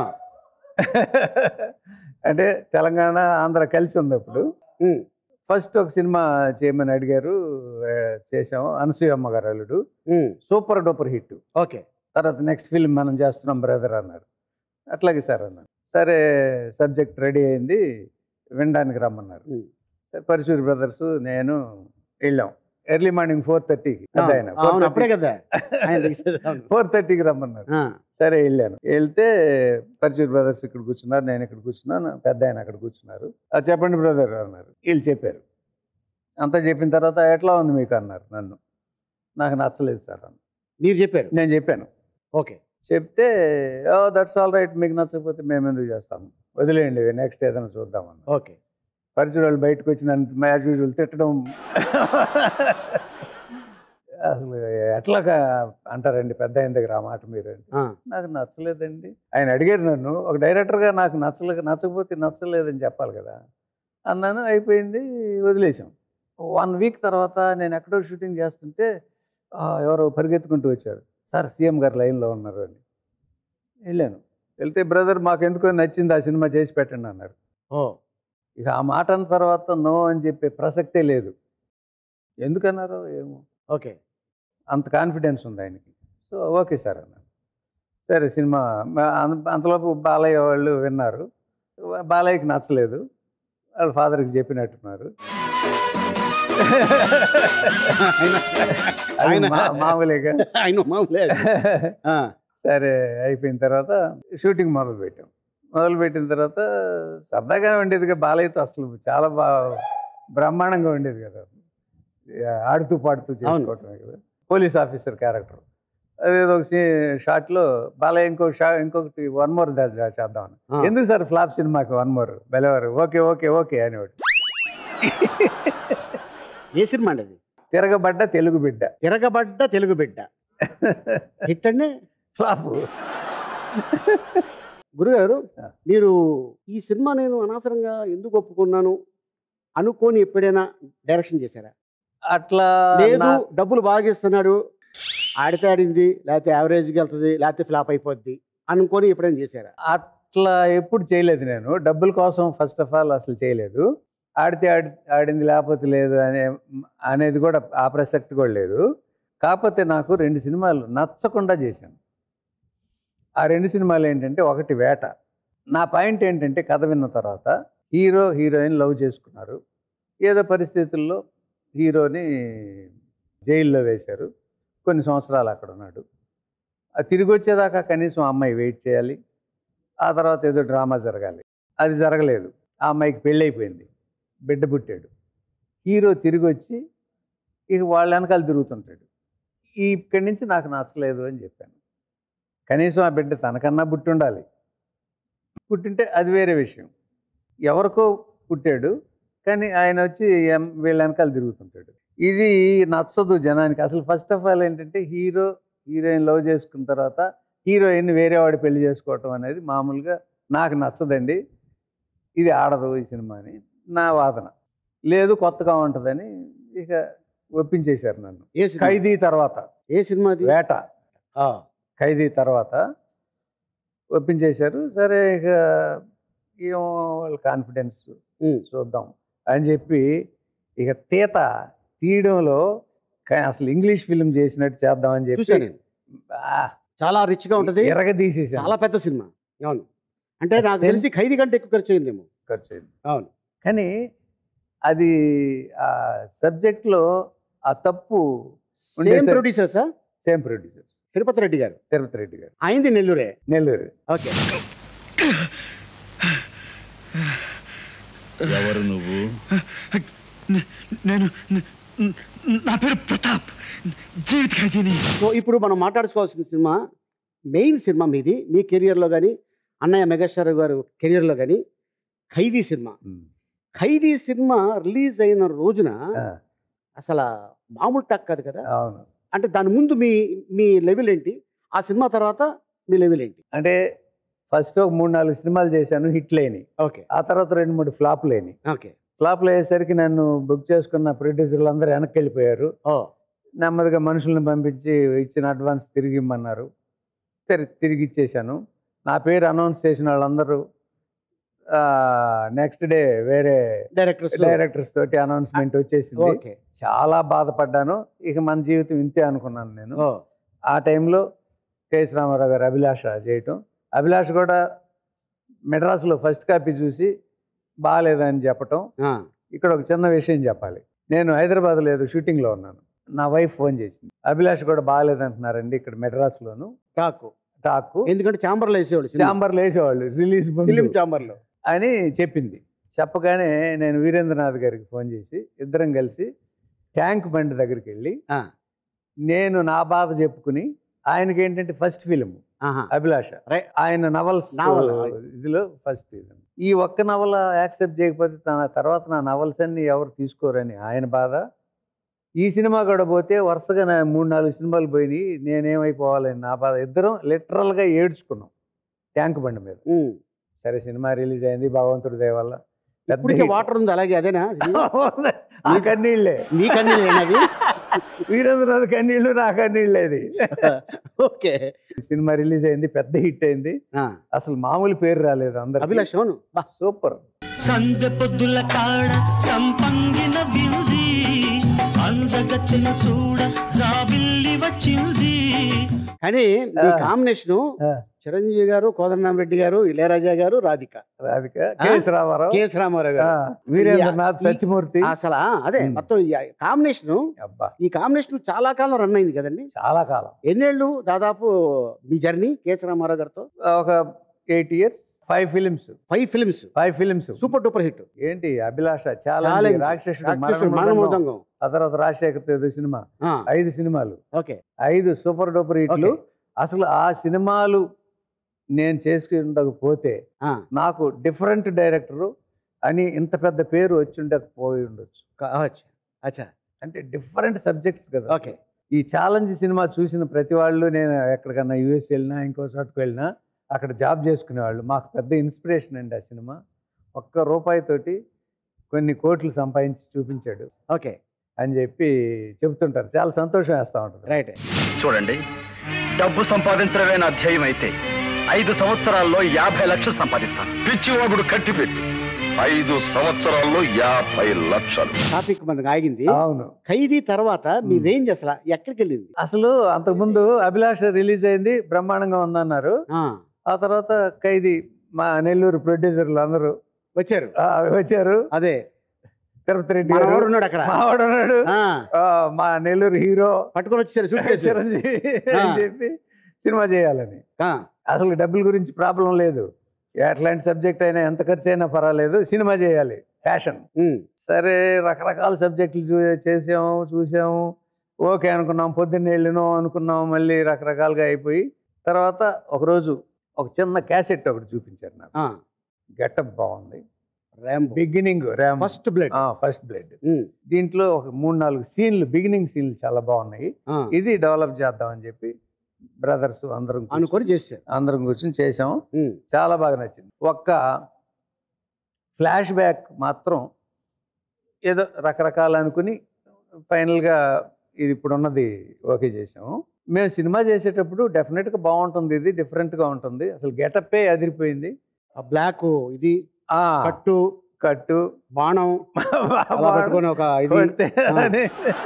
అంటే తెలంగాణ ఆంధ్ర కలిసి ఉంది అప్పుడు ఉమ్, ఫస్ట్ ఒక సినిమా చేయమని అడిగారు ఆ, చేసాము అనసూయమ్మ గారు అల్లుడు um, super duper hit okay తర్వాత నెక్స్ట్ ఫిల్మ్ మనం చేస్తున్నాం బ్రదర్ అన్నారు అట్లాగే సార్ అన్నారు సరే సబ్జెక్ట్ రెడీ అయింది వినడానికి రమ్మన్నారు ఉమ్. సరే పరశురి బ్రదర్స్ నేను వెళ్ళాం ఎర్లీ మార్నింగ్ ఫోర్ థర్టీకి ఆ, అవును అప్పుడే కదా ఆయన తీసేది, అవును. ఫోర్ థర్టీకి రమ్మన్నారు ఆ, సరే వెళ్ళాను వెళ్తే పరచూర్ బ్రదర్స్ ఇక్కడ కూర్చున్నారు నేను ఇక్కడ కూర్చున్నాను పెద్ద ఆయన అక్కడ కూర్చున్నారు "ఆ, చెప్పండి బ్రదర్ అన్నారు వీళ్ళు చెప్పారు అంతా చెప్పిన తర్వాత ఎట్లా ఉంది మీకు అన్నారు నన్ను నాకు నచ్చలేదు సార్ అన్న మీరు చెప్పారు నేను చెప్పాను ఓకే చెప్తే ఓ దట్స్ ఆల్ రైట్ మీకు నచ్చకపోతే మేము ఎందుకు చేస్తాము వదిలేయండి నెక్స్ట్ ఏదైనా చూద్దామన్న ఓకే పరిచయం వాళ్ళు బయటకు వచ్చి నన్ను యాజ్ యూజువల్ తిట్టడం అసలు ఎట్లాగా అంటారండి పెద్ద ఆయన దగ్గర ఆ మాట మీరు అంటే ఆ, నాకు నచ్చలేదండి ఆయన అడిగారు నన్ను ఒక డైరెక్టర్గా నాకు నచ్చలే నచ్చకపోతే నచ్చలేదని చెప్పాలి కదా అన్నాను అయిపోయింది వదిలేసాం వన్ వీక్ తర్వాత నేను ఎక్కడో షూటింగ్ చేస్తుంటే ఆ, ఎవరో పరిగెత్తుకుంటూ వచ్చారు సార్ సీఎం గారు లైన్లో ఉన్నారు అని వెళ్ళాను వెళ్తే బ్రదర్ మాకు ఎందుకో నచ్చింది ఆ సినిమా చేసి పెట్టండి అన్నారు ఓ ఇక ఆ మాట అన్న తర్వాత నో అని చెప్పే ప్రసక్తే లేదు ఎందుకన్నారో ఏమో ఓకే అంత కాన్ఫిడెన్స్ ఉంది ఆయనకి సో ఓకే సార్ అన్నాను సరే సినిమా మా- అంత- అంతలోపు బాలయ్య వాళ్ళు విన్నారు బాలయ్యకి నచ్చలేదు వాళ్ళ ఫాదర్కి చెప్పినట్టున్నారు ఆయన- అది ఆయన- మా- మామూలుగా ఆయన మామూలే అది. ఆ, సరే అయిపోయిన తర్వాత షూటింగ్ మొదలు పెట్టాం మొదలు పెట్టిన తర్వాత సరదాగానే ఉండేది కదా బాలయ్యతో అసలు చాలా బాగా బ్రహ్మాండంగా ఉండేది కదా ఆడుతూ పాడుతూ చేసుకోవటమే కదా పోలీస్ ఆఫీసర్ క్యారెక్టర్ అదేదో ఒక షార్ట్లో బాలయ్య ఇంకో షా ఇంకొకటి వన్ మోర్ చేద్దామని ఆ. ఎందుకు సార్ ఫ్లాప్ సినిమాకి వన్ మోర్ బెలవారు ఓకే ఓకే ఓకే అనేవాడు ఏ సినిమా అండి అది తిరగబడ్డ తెలుగు బిడ్డ తిరగబడ్డ తెలుగు బిడ్డ హిట్ అండి ఫ్లాప్ గురుగారు ఆ. మీరు ఈ సినిమా నేను అనవసరంగా ఎందుకు ఒప్పుకున్నాను అనుకోని ఎప్పుడైనా డైరెక్షన్ చేశారా అట్లా లేదు నా- డబ్బులు బాగా ఇస్తున్నాడు ఆడితే ఆడింది లేకపోతే యావరేజ్కి వెళ్తుంది లేకపోతే ఫ్లాప్ అయిపోద్ది అనుకొని ఎప్పుడైనా చేశారా అట్లా ఎప్పుడు చేయలేదు నేను డబ్బుల కోసం ఫస్ట్ ఆఫ్ ఆల్ అసలు చేయలేదు ఆడితే ఆడి ఆడింది లేకపోతే లేదు అనే అనేది కూడా ఆ ప్రసక్తి కూడా లేదు కాకపోతే నాకు రెండు సినిమాలు నచ్చకుండా చేశాను ఆ రెండు సినిమాలు ఏంటంటే ఒకటి వేట నా పాయింట్ ఏంటంటే కథ విన్న తర్వాత హీరో హీరోయిన్ లవ్ చేసుకున్నారు ఏదో పరిస్థితుల్లో హీరోని జైల్లో వేశారు కొన్ని సంవత్సరాలు అక్కడ ఉన్నాడు ఆ తిరిగి వచ్చేదాకా కనీసం ఆ అమ్మాయి వెయిట్ చేయాలి ఆ తర్వాత ఏదో డ్రామా జరగాలి అది జరగలేదు ఆ అమ్మాయికి పెళ్ళైపోయింది బిడ్డ పుట్టాడు హీరో తిరిగి వచ్చి ఇక వాళ్ళ వెనకాల తిరుగుతుంటాడు ఈ ఇక్కడి నుంచి నాకు నచ్చలేదు అని చెప్పాను కనీసం ఆ బిడ్డ తనకన్నా పుట్టి ఉండాలి పుట్టింటే అది వేరే విషయం ఎవరికో పుట్టాడు కానీ ఆయన వచ్చి ఎం- వీళ్ళ వెనకాల తిరుగుతుంటాడు ఇది నచ్చదు జనానికి అసలు ఫస్ట్ ఆఫ్ ఆల్ ఏంటంటే హీరో హీరోయిన్ లవ్ చేసుకున్న తర్వాత హీరోయిన్ వేరే వాడి పెళ్లి చేసుకోవటం అనేది మామూలుగా నాకు నచ్చదండి ఇది ఆడదు ఈ సినిమాని నా వాదన లేదు కొత్తగా ఉంటుందని ఇక ఒప్పించేశారు నన్ను ఏ సినిమా ఖైదీ తర్వాత ఏ సినిమా అది వేట ఆ, ఖైదీ తర్వాత ఒప్పించేశారు సరే ఇక ఏమో వాళ్ళ కాన్ఫిడెన్స్ ఉమ్. చూద్దాం అని చెప్పి ఇక తీత తీయడంలో కా- అసలు ఇంగ్లీష్ ఫిల్మ్ చేసినట్టు చేద్దామని చూశాను చెప్పి నేను చాలా రిచ్ గా ఉంటది ఎరగదీసేసాను చాలా పెద్ద సినిమా అవును అంటే నాకు సెన్- తెలిసి ఖైదీ కంటే ఎక్కువ ఖర్చు అయిందేమో ఖర్చు అయింది. అవును కానీ అది ఆ సబ్జెక్ట్లో ఆ తప్పు సేమ్ ఉండేసరి- ప్రొడ్యూసర్సా సేమ్ ప్రొడ్యూసర్స్ తిరుపతి రెడ్డి గారు తిరుపతి రెడ్డి గారు అయింది నెల్లూరే నెల్లూరు ఓకే ఎవరు నువ్వు నేను న- నా పేరు ప్రతాప్ జీవిత ఖైదీని సో ఇప్పుడు మనం మాట్లాడుకోవాల్సిన సినిమా మెయిన్ సినిమా మీది మీ కెరియర్లో కానీ అన్నయ్య మెగాస్టార్ గారు కెరియర్లో కానీ Khaidi cinema um. Khaidi cinema release అయిన రోజున ఆ, అసలు మామూలు టక్ కాదు కదా అవును అంటే దాని ముందు మీ మీ లెవెల్ ఏంటి ఆ సినిమా తర్వాత మీ లెవెల్ ఏంటి అంటే ఫస్ట్ ఒక మూడు నాలుగు సినిమాలు చేశాను హిట్ లేని ఓకే ఆ తర్వాత రెండు మూడు ఫ్లాప్ లేని ఓకే ఫ్లాప్లు అయ్యేసరికి నన్ను బుక్ చేసుకున్న ప్రొడ్యూసర్లు అందరూ వెనక్కి వెళ్ళిపోయారు ఓ నెమ్మదిగా మనుషులను పంపించి ఇచ్చిన అడ్వాన్స్ తిరిగి ఇమ్మన్నారు తిరిగి తిరిగి ఇచ్చేశాను నా పేరు అనౌన్స్ చేసిన వాళ్ళందరూ నెక్స్ట్ డే వేరే డైరెక్టర్స్ డైరెక్టర్స్ తోటి అనౌన్స్మెంట్ వచ్చేసింది ఓకే చాలా బాధపడ్డాను ఇక మన జీవితం ఇంతే అనుకున్నాను నేను ఓ ఆ టైంలో కేఎస్ రామారావు గారు అభిలాష చేయటం అభిలాష్ కూడా మెడ్రాస్లో ఫస్ట్ కాపీ చూసి బాగాలేదని చెప్పటం ఆ, ఇక్కడ ఒక చిన్న విషయం చెప్పాలి నేను హైదరాబాద్లో ఏదో షూటింగ్లో ఉన్నాను నా వైఫ్ ఫోన్ చేసింది అభిలాష్ కూడా బాగాలేదంటున్నారండి ఇక్కడ మెడ్రాస్లోను టాకు టాకు ఎందుకంటే ఛాంబర్లో వేసేవాళ్ళు చాంబర్లో వేసేవాళ్ళు రిలీజ్ ఫిలిం ఛాంబర్లో అని చెప్పింది చెప్పగానే నేను వీరేంద్రనాథ్ గారికి ఫోన్ చేసి ఇద్దరం కలిసి ట్యాంక్ బండి దగ్గరికి వెళ్ళి ఆ. నేను నా బాధ చెప్పుకుని ఆయనకి ఏంటంటే ఫస్ట్ ఫిలిం ఆహా అభిలాష Right. ఆయన నవల్స్ నవల. ఇదిలో ఫస్ట్ ఇది ఈ ఒక్క నవల యాక్సెప్ట్ చేయకపోతే తన తర్వాత నా నవల్స్ అన్ని ఎవరు తీసుకోరని ఆయన బాధ ఈ సినిమా కూడా పోతే వరుసగా నా మూడు నాలుగు సినిమాలు పోయినాయి నేనేమైపోవాలని నా బాధ ఇద్దరం లిటరల్గా ఏడ్చుకున్నాం ట్యాంక్ బండి మీద ఉమ్. సరే సినిమా రిలీజ్ అయింది భగవంతుడి దయ వల్ల పెద్ద ఇప్పటికే hit. వాటర్ ఉంది అలాగే అదేనా ఆ కన్నీళ్ళే మీ కన్నీ అవి వీరేంద్రనాథ్ కన్నీళ్ళు నా కన్నీళ్ళే అది ఓకే సినిమా రిలీజ్ అయింది పెద్ద హిట్ అయింది ఆ, అసలు మామూలు పేరు రాలేదు అందరు అభిలాష్ అవును బా సూపర్ సందె పొద్దుల కాడ సంపంగిన బిల్ది అందగత్తెను చూడ జాబిల్లి వచ్చింది కానీ మీ ఆ. కాంబినేషన్ ఆ. చిరంజీవి గారు కోదండరామరెడ్డి గారు ఇళయరాజా గారు రాధిక రాధిక కేఎస్ రామారావు కెఎస్ రామారావు ఆ, గారు వీరేంద్రనాథ్ ఈ- సత్యమూర్తి అసలు ఆ, అదే ఉమ్. మొత్తం కాంబినేషన్ అబ్బా ఈ కాంబినేషన్ చాలా కాలం రన్ అయింది కదండి చాలా కాలం ఎన్నేళ్ళు దాదాపు మీ జర్నీ కెఎస్ రామారావు గారితో ఒక eight years five films five films five films super duper hit ఏంటి అభిలాష చాలా Challenge. రాక్షసుడు రాక్షసుడు, మరణమృదంగం, మరణమృదంగం. ఆ తర్వాత రాజశేఖర్ తేదో సినిమా ఆ, ఐదు సినిమాలు ఓకే ఐదు సూపర్ డూపర్ హిట్లు ఓకే. అసలు ఆ సినిమాలు నేను చేసుకుండకపోతే ఆ, నాకు డిఫరెంట్ డైరెక్టరు అని ఇంత పెద్ద పేరు వచ్చి ఉండకపోయి ఉండొచ్చు కావచ్చు అచ్చా అంటే డిఫరెంట్ సబ్జెక్ట్స్ కదా ఓకే ఈ ఛాలెంజ్ సినిమా చూసిన ప్రతి వాళ్ళు నేను ఎక్కడికన్నా యూఎస్ వెళ్ళినా ఇంకో చోటుకు వెళ్ళినా అక్కడ జాబ్ చేసుకునేవాళ్ళు మాకు పెద్ద ఇన్స్పిరేషన్ అండి ఆ సినిమా ఒక్క రూపాయితోటి కొన్ని కోట్లు సంపాదించి చూపించాడు ఓకే అని చెప్పి చెబుతుంటారు చాలా సంతోషం వేస్తూ ఉంటుంది రైట్ చూడండి డబ్బు సంపాదించడమే నా ధ్యేయం అయితే ఐదు సంవత్సరాల్లో యాభై లక్షలు సంపాదిస్తాను పిచ్చివాగుడు కట్టిపెట్టు ఐదు సంవత్సరాల్లో యాభై లక్షలు టాపిక్ మనకు ఆగింది అవును ఖైదీ తర్వాత మీ రేంజ్ అసలు ఎక్కడికి వెళ్ళింది అసలు అంతకుముందు అభిలాష రిలీజ్ అయింది బ్రహ్మాండంగా ఉందన్నారు ఆ, ఆ తర్వాత ఖైదీ మా నెల్లూరు ప్రొడ్యూసర్లు అందరూ వచ్చారు ఆ, వచ్చారు అదే తిరుపతి రెడ్డి మనవాడు గారు ఉన్నాడు అక్కడ మావాడు ఉన్నాడు ఆ, ఆ, మా నెల్లూరు హీరో పట్టుకొని వచ్చారు సూట్ కేసు. చిరంజీవి ఆ. అని చెప్పి సినిమా చేయాలని ఆ, అసలు డబ్బుల గురించి ప్రాబ్లం లేదు ఎట్లాంటి సబ్జెక్ట్ అయినా ఎంత ఖర్చు అయినా పర్వాలేదు సినిమా చేయాలి ప్యాషన్ ఉమ్, సరే రకరకాల సబ్జెక్టులు చూ చేసాము చూసాము ఓకే అనుకున్నాం పొద్దున్న వెళ్ళినాం అనుకున్నాం మళ్ళీ రకరకాలుగా అయిపోయి తర్వాత ఒకరోజు ఒక చిన్న క్యాసెట్ ఒకటి చూపించారు నాకు ఆ, గెటప్ బాగుంది ర్యాంబో బిగినింగ్ ర్యామ్ ఫస్ట్ బ్లడ్ ఫస్ట్ బ్లడ్ దీంట్లో ఒక మూడు నాలుగు సీన్లు బిగినింగ్ సీన్లు చాలా బాగున్నాయి ఇది డెవలప్ చేద్దామని చెప్పి బ్రదర్స్ అందరం కూర్చొని- అనుకొని చేశారు అందరం కూర్చొని చేసాం ఉమ్, చాలా బాగా నచ్చింది ఒక్క ఫ్లాష్ బ్యాక్ మాత్రం ఏదో రకరకాలు అనుకుని ఫైనల్గా ఇది ఇప్పుడున్నది ఓకే చేసాము మేము సినిమా చేసేటప్పుడు డెఫినెట్గా బాగుంటుంది ఇది డిఫరెంట్గా ఉంటుంది అసలు గెటప్పే అదిరిపోయింది ఆ బ్లాక్ ఇది ఆ, కట్టు కట్టు బాణం అలా పట్టుకొని ఒక ఇది కొడితే ఆ. అని.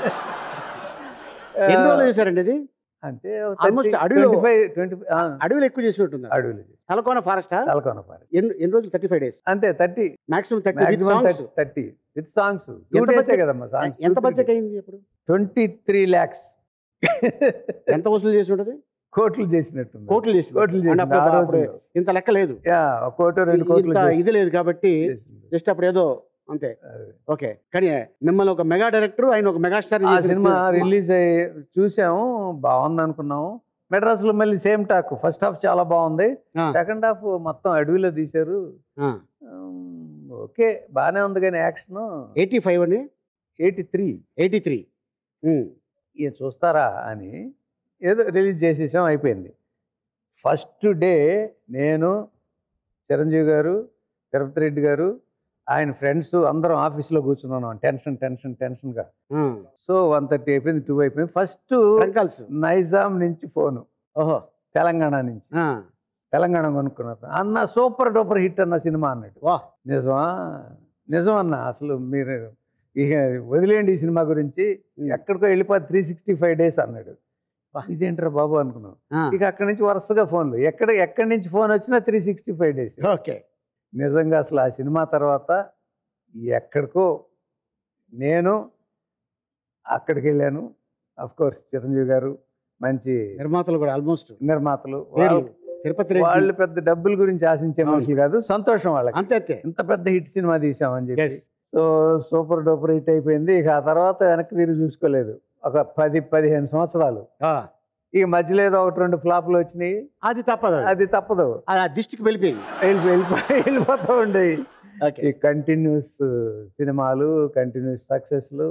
ఎన్ని రోజులు చేశారండి ఇది అంతే Almost అడవిలో- ట్వంటీ ఫైవ్ ట్వంటీ అడవిలో ఎక్కువ చేసినట్టుంది అడవులు తలకోన ఫారెస్టా తలకోన ఫారెస్ట్ ఎన్ని ఎన్ని రోజులు థర్టీ ఫైవ్ డేస్ అంతే thirty maximum thirty maximum songs thirty with songs two ఎంత డేసే budget- కదమ్మా సాంగ్స్ ఎంత బడ్జెట్ అయింది ఇప్పుడు ట్వంటీ త్రీ ల్యాక్స్ ఎంత వసూలు చేసి ఉంటుంది కోట్లు చేసినట్టుంది కోట్లు చేసి కోట్లు చేసింది అప్పుడు- ఆ అప్పుడు రోజుల్లో. ఇంత లెక్క లేదు యా ఒక కోటి రెండు కోట్లు ఇంత చేసి- ఇది లేదు కాబట్టి చేసింది. జస్ట్ అప్పుడు ఏదో అంతే అదే. ఓకే కానీ మిమ్మల్ని ఒక మెగా డైరెక్టర్ ఆయన ఒక మెగా స్టార్ ఆ సినిమా రిలీజ్ అయ్యి చూసాము బాగుంది అనుకున్నాము మెడ్రాస్లో మళ్ళీ సేమ్ టాక్ ఫస్ట్ హాఫ్ చాలా బాగుంది ఆ. సెకండ్ హాఫ్ మొత్తం అడవిలో తీశారు ఉమ్, ఓకే బాగానే ఉంది కానీ యాక్షన్ ఎయిటీ ఫైవ్ అని ఎయిటీ త్రీ ఎయిటీ త్రీ ఇక చూస్తారా అని ఏదో రిలీజ్ చేసేసాం అయిపోయింది ఫస్ట్ డే నేను చిరంజీవి గారు తిరుపతి రెడ్డి గారు ఆయన ఫ్రెండ్స్ అందరం ఆఫీస్లో కూర్చున్నాం టెన్షన్ టెన్షన్ టెన్షన్గా సో వన్ థర్టీ అయిపోయింది టూ అయిపోయింది ఫస్ట్ అంకల్స్ నైజాం నుంచి ఫోను ఓహో తెలంగాణ నుంచి ఆ, తెలంగాణ కొనుక్కున్నారు అన్న సూపర్ డూపర్ హిట్ అన్న సినిమా అన్నట్టు వా నిజమా నిజం అన్న అసలు మీరు ఇక వదిలేయండి ఈ సినిమా గురించి ఎక్కడికో వెళ్ళిపోయి త్రీ సిక్స్టీ ఫైవ్ డేస్ అన్నాడు వా. ఇదేంట్రా బాబు అనుకున్నాం ఆ, ఇక అక్కడి నుంచి వరుసగా ఫోన్లు ఎక్కడ ఎక్కడి నుంచి ఫోన్ వచ్చినా three sixty five days okay నిజంగా అసలు ఆ సినిమా తర్వాత ఎక్కడికో నేను అక్కడికి వెళ్ళాను అఫ్ కోర్స్ చిరంజీవి గారు మంచి నిర్మాతలు కూడా ఆల్మోస్ట్ నిర్మాతలు పేర్లు వాళ్ళు- తిరుపతి రెడ్డి వాళ్ళు పెద్ద డబ్బుల గురించి ఆశించే అవును. మనుషులు కాదు సంతోషం వాళ్ళకి అంతే అంతే ఇంత పెద్ద హిట్ సినిమా తీసామని చెప్పి Yes. So super duper hit అయిపోయింది ఇక ఆ తర్వాత వెనక్కి తిరిగి చూసుకోలేదు ఒక పది పదిహేను సంవత్సరాలు ఆ, ఇక మధ్యలో ఏదో ఒకటి రెండు ఫ్లాపులు వచ్చినాయి అది తప్పదు అది. అది తప్పదు ఆ దిష్టికి వెళ్ళిపోయింది వెళ్ళి వెళ్ళిపో- వెళ్ళిపోతూ ఉండేవి ఓకే ఈ కంటిన్యూస్ సినిమాలు కంటిన్యూస్ సక్సెస్లు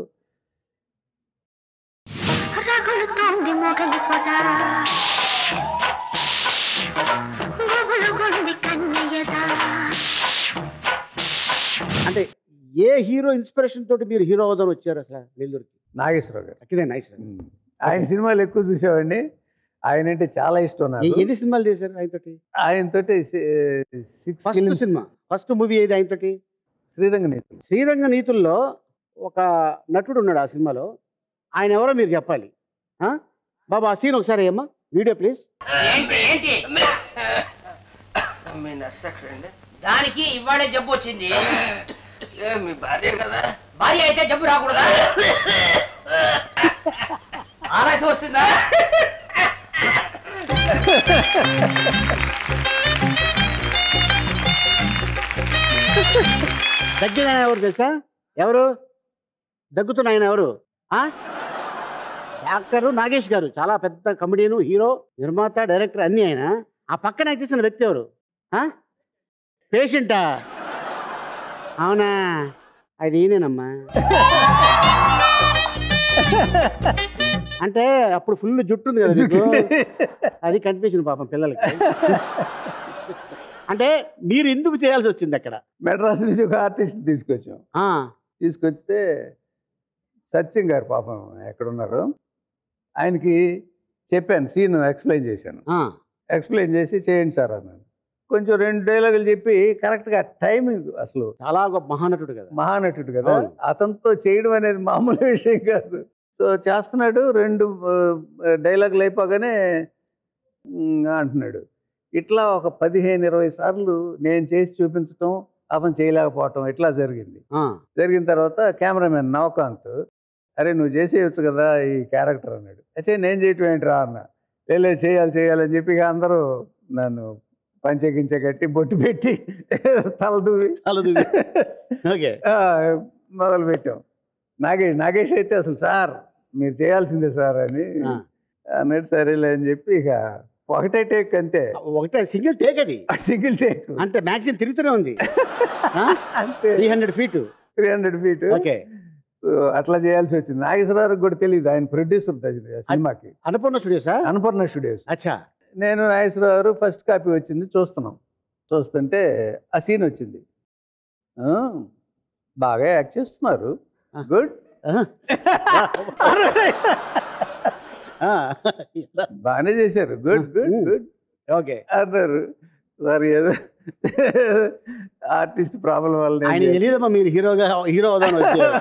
రగులుతోంది మొగలి పొద గుబులుగుంది కన్నయ్యద అంటే ఏ హీరో ఇన్స్పిరేషన్ తోటి మీరు హీరో అవుదాని వచ్చారు అసలు నెల్లూరుకి నాగేశ్వరరావు గారు అక్కిదే నైస్ ఉమ్. ఆయన సినిమాలు ఎక్కువ చూసేవాడిని ఆయన అంటే చాలా ఇష్టం నాకు ఎన్ని సినిమాలు చేశారు ఆయనతోటి ఆయనతోటి six first cinema first movie ఏది ఆయనతోటి శ్రీరంగ నీతులు శ్రీరంగ నీతుల్లో ఒక నటుడు ఉన్నాడు ఆ సినిమాలో ఆయన ఎవరో మీరు చెప్పాలి ఆ? బాబా ఆ సీన్ ఒకసారి అమ్మా వీడియో ప్లీజ్ ఏంటి ఏంటి మీ నర్స్ ఎక్కడండి దానికి ఇవాళే జబ్బు వచ్చింది మీ భార్య కదా భార్య అయితే జబ్బు రాకూడదా ఆవేశం వస్తుందా దగ్గర ఆయన ఎవరు తెలుసా ఎవరు దగ్గుతున్న ఆయన ఎవరు ఆ? డాక్టరు నాగేష్ గారు చాలా పెద్ద కమెడియన్ హీరో నిర్మాత డైరెక్టర్ అన్నీ ఆయన ఆ పక్కన తీసిన వ్యక్తి ఎవరు ఆ? పేషెంటా అవునా అది ఈయనేనమ్మా అంటే అప్పుడు ఫుల్ జుట్టు ఉంది కదా మీకు? అది కన్ఫ్యూజన్ పాపం పిల్లలకి అంటే మీరు ఎందుకు చేయాల్సి వచ్చింది అక్కడ మెడ్రాస్ నుంచి ఒక ఆర్టిస్ట్ తీసుకొచ్చాం ఆ, తీసుకొస్తే సత్యం గారు పాపం ఎక్కడున్నారు ఆయనకి చెప్పాను సీన్ ఎక్స్ప్లెయిన్ చేశాను ఆ, ఎక్స్ప్లెయిన్ చేసి చేయండి సార్ అన్నాను కొంచెం రెండు డైలాగులు చెప్పి కరెక్ట్గా టైమింగ్ అసలు చాలా గొప్ప మహానటుడు కదా మహానటుడు కదా అవును. అతనితో చేయడం అనేది మామూలు విషయం కాదు సో చేస్తున్నాడు రెండు ఆ, డైలాగులు అయిపోగానే "ఉమ్" అంటున్నాడు ఇట్లా ఒక పదిహేను ఇరవై సార్లు నేను చేసి చూపించటం అతను చేయలేకపోవటం ఇట్లా జరిగింది ఆ, జరిగిన తర్వాత కెమెరామెన్ నవకాంత్ అరే నువ్వు చేసేయచ్చు కదా ఈ క్యారెక్టర్ అన్నాడు అచ్చే నేను చేయటం ఏంట్రా అన్న లేదు చేయాలి చేయాలి అని చెప్పి ఇక అందరూ నన్ను పంచగించే కట్టి బొట్టు పెట్టి తల దూవి తలదూవి. ఓకే ఆ, మొదలు పెట్టాం నాగేష్ నాగేష్ అయితే అసలు సార్ మీరు చేయాల్సిందే సార్ అని ఆ. అన్నట్టు సరేలే అని చెప్పి ఇక ఒకటే టేక్ అంతే ఒకటే సింగిల్ టేక్ అది సింగిల్ టేక్ అంటే మ్యాక్సిమం తిరుగుతూనే ఉంది అంతే three hundred feet three hundred feet okay so అట్లా చేయాల్సి వచ్చింది నాగేశ్వరరావుకి కూడా తెలియదు ఆయన ప్రొడ్యూసర్ సినిమాకి అన్నపూర్ణ స్టూడియోసా అన్నపూర్ణ స్టూడియోస్ అచ్చా నేను నాగేశ్వరరావు ఫస్ట్ కాపీ వచ్చింది చూస్తున్నాం చూస్తుంటే ఆ సీన్ వచ్చింది ఆ, బాగా యాక్ట్ చేస్తున్నారు ఆ. గుడ్ ఆహా. ఆ, బాగానే చేశారు good good um. Good okay అన్నారు సార్ ఏదో ఆర్టిస్ట్ ప్రాబ్లం వల్ల నేను ఆయన చేశాను. తెలియదమ్మా మీరు హీరోగా హీరో అవుదాని వచ్చారు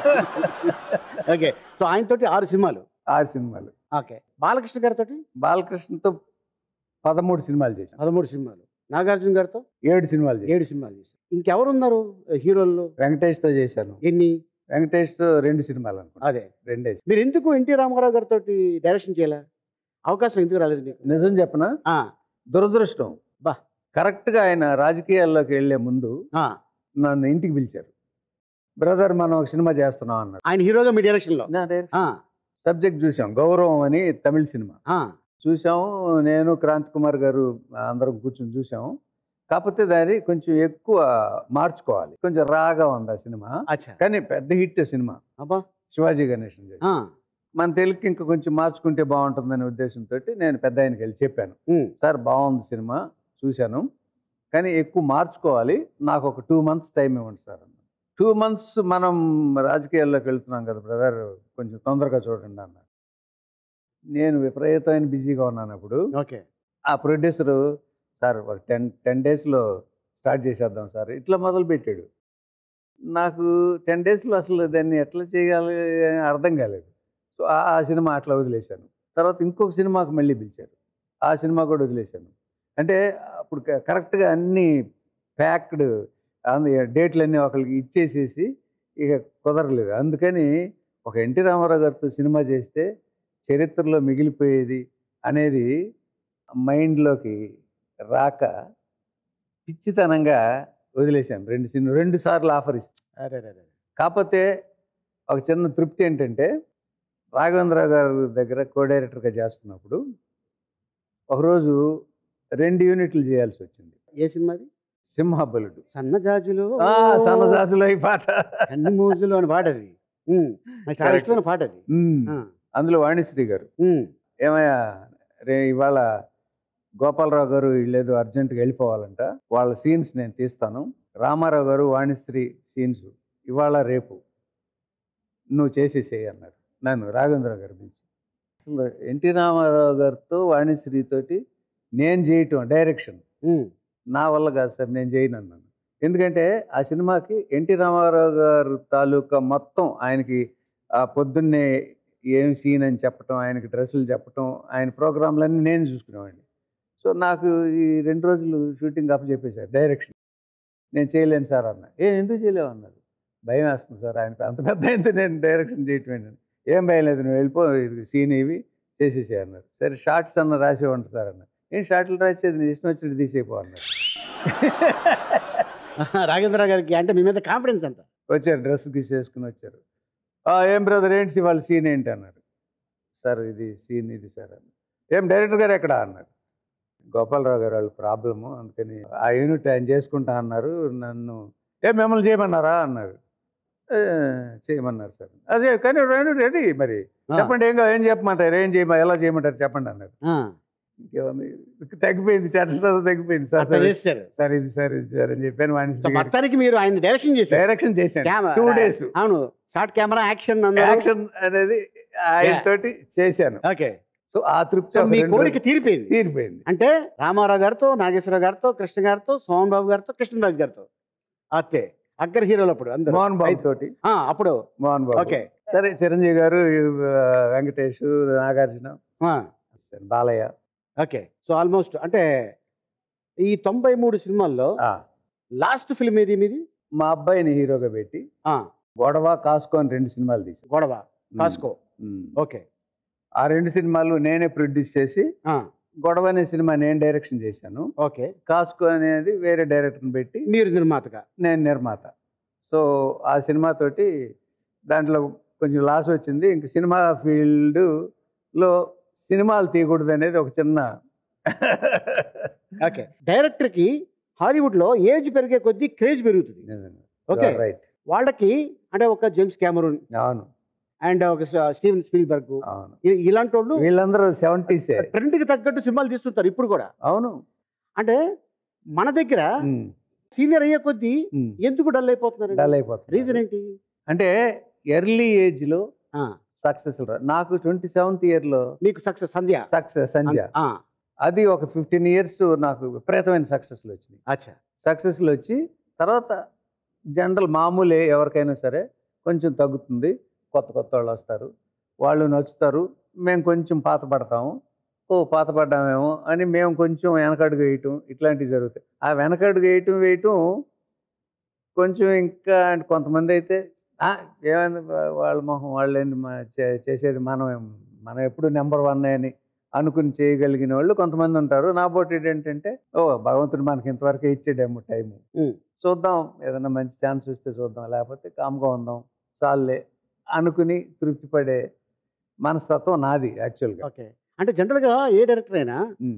ఓకే సో ఆయనతోటి ఆరు సినిమాలు ఆరు సినిమాలు ఓకే బాలకృష్ణ గారితో బాలకృష్ణతో పదమూడు సినిమాలు చేశాను పదమూడు సినిమాలు నాగార్జున గారితో ఏడు సినిమాలు చేశాను ఏడు సినిమాలు చేశారు ఇంకెవరు ఉన్నారు హీరోల్లో వెంకటేష్తో చేశాను ఎన్ని వెంకటేష్తో రెండు సినిమాలు అనుకుంటా అదే రెండే మీరు ఎందుకు ఎన్టీ రామారావు గారితో డైరెక్షన్ చేయాలా అవకాశం ఎందుకు రాలేదు మీకు నిజం చెప్పనా ఆ, దురదృష్టం బా. కరెక్ట్గా ఆయన రాజకీయాల్లోకి వెళ్లే ముందు ఆ, నన్ను ఇంటికి పిలిచారు బ్రదర్ మనం ఒక సినిమా చేస్తున్నాం అన్నారు ఆయన హీరోగా మీ డైరెక్షన్లో ఆ, సబ్జెక్ట్ చూసాం గౌరవం అని తమిళ సినిమా ఆ, చూసాము నేను క్రాంత్ కుమార్ గారు అందరం కూర్చొని చూసాము కాకపోతే దాన్ని కొంచెం ఎక్కువ మార్చుకోవాలి కొంచెం రాగా ఉంది ఆ సినిమా అచ్చా కానీ పెద్ద హిట్ సినిమా అబ్బా శివాజీ గణేషన్ చేసి ఆ, మన తెలుగుకి ఇంకా కొంచెం మార్చుకుంటే బాగుంటుందనే ఉద్దేశంతో నేను పెద్ద ఆయనకి వెళ్ళి చెప్పాను ఉమ్, సార్ బాగుంది సినిమా చూశాను కానీ ఎక్కువ మార్చుకోవాలి నాకు ఒక టూ మంత్స్ టైం ఇవ్వండి సార్ అన్న టూ మంత్స్ మనం రాజకీయాల్లోకి వెళ్తున్నాం కదా బ్రదర్ కొంచెం తొందరగా చూడండి అన్నారు నేను విపరీతమైన బిజీగా ఉన్నాను అప్పుడు ఓకే ఆ ప్రొడ్యూసరు సార్ ఒక టెన్ టెన్ డేస్లో స్టార్ట్ చేసేద్దాం సార్ ఇట్లా మొదలుపెట్టాడు నాకు టెన్ డేస్లో అసలు దాన్ని ఎట్లా చేయాలి అని అర్థం కాలేదు సో ఆ ఆ సినిమా అట్లా వదిలేశాను తర్వాత ఇంకొక సినిమాకి మళ్ళీ పిలిచారు ఆ సినిమా కూడా వదిలేశాను అంటే అప్పుడు క- కరెక్ట్గా అన్నీ ప్యాక్డ్ డేట్లన్నీ ఒకరికి ఇచ్చేసేసి ఇక కుదరలేదు అందుకని ఒక ఎన్టీ రామారావు గారితో సినిమా చేస్తే చరిత్రలో మిగిలిపోయేది అనేది మైండ్లోకి రాక పిచ్చితనంగా వదిలేశాను రెండు సినిమా రెండు సార్లు ఆఫర్ ఇస్తే అరే అరే అరే. కాకపోతే ఒక చిన్న తృప్తి ఏంటంటే రాఘవేంద్ర గారి దగ్గర కో డైరెక్టర్గా చేస్తున్నప్పుడు ఒకరోజు రెండు యూనిట్లు చేయాల్సి వచ్చింది ఏ సినిమాది సింహబలుడు సన్నజాజులు ఆ, సన్నజాజులో ఈ పాట కన్ని మూజులు అని పాట అది ఉమ్, నాకు చాలా Correct. ఇష్టమైన పాట అది ఉమ్. ఆ, అందులో వాణిశ్రీ గారు ఉమ్, ఏమయ్యా రే ఇవాళ గోపాలరావు గారు వీళ్ళేదో అర్జెంటుగా వెళ్ళిపోవాలంట వాళ్ళ సీన్స్ నేను తీస్తాను రామారావు గారు వాణిశ్రీ సీన్స్ ఇవాళ రేపు నువ్వు చేసేసేయి అన్నారు నన్ను రాఘవేంద్ర గారు పిలిచి అసలు ఎన్టీ రామారావు గారితో వాణిశ్రీతోటి నేను చేయటం డైరెక్షన్ ఉమ్, నా వల్ల కాదు సార్ నేను చేయను అన్నాను ఎందుకంటే ఆ సినిమాకి ఎన్టీ రామారావు గారు తాలూకా మొత్తం ఆయనకి ఆ పొద్దున్నే ఏం సీన్ అని చెప్పటం ఆయనకి డ్రెస్సులు చెప్పటం ఆయన ప్రోగ్రాంలన్నీ నేను చూసుకునేవాడిని సో నాకు ఈ రెండు రోజులు షూటింగ్ అప్ చెప్పేశారు డైరెక్షన్ నేను చేయలేను సార్ అన్న ఏ ఎందుకు చేయలేవు అన్నారు భయం వేస్తుంది సార్ ఆయన అంత పెద్ద అయితే నేను డైరెక్షన్ చేయటం ఏంటని ఏం భయం లేదు నువ్వు వెళ్ళిపో ఇది సీన్ ఇవి చేసేసే అన్నారు సరే షార్ట్స్ అన్న రాసేవంట సార్ అన్న ఏం షార్ట్లు రాసేది నీ ఇష్టం వచ్చినట్టు తీసేపో అన్నారు రాఘవేంద్ర గారికి అంటే మీ మీద కాన్ఫిడెన్స్ అంత వచ్చారు డ్రెస్ గీసేసుకుని వచ్చారు "ఆ, ఏం బ్రదర్ ఏంటి వాళ్ళ సీన్ ఏంటి అన్నారు సార్ ఇది సీన్ ఇది సార్ అన్నారు ఏం డైరెక్టర్ గారు ఎక్కడ అన్నారు గోపాలరావు గారు వాళ్ళ ప్రాబ్లము అందుకని ఆ యూనిట్ ఆయన చేసుకుంటా అన్నారు నన్ను ఏ మిమ్మల్ని చేయమన్నారా అన్నారు "ఏ, చేయమన్నారు సార్ అదే కానీ రెడీ రెడీ మరి ఆ, చెప్పండి ఏం కావాలి, ఏం చెప్పమంటారు ఏం చేయమ ఎలా చేయమంటారు చెప్పండి అన్నారు ఆ, ఇంకేముంది తగ్గిపోయింది టెన్షన్ అంతా తగ్గిపోయింది సార్ అట్లా సార్ చేస్తారు సార్ ఇది సార్ ఇది సార్ అని చెప్పాను సో వాణిజ్య మొత్తానికి మీరు ఆయన డైరెక్షన్ చేశారు డైరెక్షన్ చేశాను Camera- టూ డేస్ అవును షార్ట్ కెమెరా యాక్షన్ యాక్షన్ అనేది ఆయన Yeah. తోటి చేశాను ఓకే సో ఆ తృప్తి సో ఒక మీ రెండు కోరిక రోజులు తీరిపోయింది తీరిపోయింది అంటే రామారావు గారితో నాగేశ్వరరావు గారితో కృష్ణ గారితో సోమన్ బాబు గారితో కృష్ణరాజు గారితో అంతే అగ్గర హీరోలు అప్పుడు అందరూ మోహన్ బాబు అయితే- తోటి ఆ, అప్పుడు మోహన్ బాబు ఓకే సరే చిరంజీవి గారు ఆ, వెంకటేష్ నాగార్జున ఆ, సరే, బాలయ్య ఓకే సో ఆల్మోస్ట్ అంటే ఈ తొంభై మూడు సినిమాల్లో ఆ, లాస్ట్ ఫిల్మ్ ఏది మీది మా అబ్బాయిని హీరోగా పెట్టి ఆ, గొడవ కాసుకో అని రెండు సినిమాలు తీశాను గొడవ కాస్కో ఉమ్. ఓకే ఆ రెండు సినిమాలు నేనే ప్రొడ్యూస్ చేసి ఆ, గొడవ అనే సినిమా నేను డైరెక్షన్ చేశాను ఓకే కాస్కో అనేది వేరే డైరెక్టర్ని పెట్టి మీరు నిర్మాతగా నేను నిర్మాత సో ఆ సినిమాతోటి దాంట్లో కొంచెం లాస్ వచ్చింది ఇంక సినిమా ఫీల్డ్లో సినిమాలు తీయకూడదు అనేది ఒక చిన్న ఓకే డైరెక్టర్కి హాలీవుడ్లో ఏజ్ పెరిగే కొద్దీ క్రేజ్ పెరుగుతుంది ఓకే రైట్ వాళ్ళకి అంటే ఒక జేమ్స్ క్యామరూన్ అవును అండ్ ఒక స- స్టీవెన్ స్పీల్బర్గ్ అవును ఇ- ఇలాంటి వాళ్ళు వీళ్ళందరూ సెవెంటీసే ట్రెండ్కి తగ్గట్టు సినిమాలు తీస్తుంటారు ఇప్పుడు కూడా అవును అంటే మన దగ్గర ఉమ్, సీనియర్ అయ్యే కొద్దీ ఉమ్. ఎందుకు డల్ అయిపోతున్నారు డల్ అయిపోతుంది రీజన్ ఏంటి అంటే ఎర్లీ ఏజ్లో ఆ, సక్సెస్ నాకు ట్వంటీ సెవెంత్ ఇయర్లో మీకు సక్సెస్ సంధ్య సక్సెస్ సంధ్య ఆ, అది ఒక ఫిఫ్టీన్ ఇయర్స్ నాకు విపరీతమైన సక్సెస్లు వచ్చినాయి అచ్చా సక్సెస్లు వచ్చి తర్వాత జనరల్ మామూలే ఎవరికైనా సరే కొంచెం తగ్గుతుంది కొత్త కొత్త వాళ్ళు వస్తారు వాళ్ళు నచ్చుతారు మేము కొంచెం పాత పడతాము ఓ పాత పడ్డామేమో అని మేము కొంచెం వెనకడుగు వేయటం ఇట్లాంటివి జరుగుతాయి ఆ వెనకడుగు వేయటం వేయటం కొంచెం ఇంకా అంటే కొంతమంది అయితే "ఆ, ఏమైంది వా- వాళ్ళ మొహం వాళ్ళేంది మా చే- చేసేది మనం మనం ఎప్పుడు నెంబర్ వన్ అని అనుకుని చేయగలిగిన వాళ్ళు కొంతమంది ఉంటారు నా పోటీ ఏంటంటే ఓ భగవంతుడు మనకి ఇంతవరకు ఇచ్చేడేమో టైము ఉమ్. చూద్దాం ఏదైనా మంచి ఛాన్స్ వస్తే చూద్దాం లేకపోతే కామ్గా ఉందాం చాలే అనుకుని తృప్తి పడే మనస్తత్వం నాది యాక్చువల్గా ఓకే అంటే జనరల్గా ఏ డైరెక్టర్ అయినా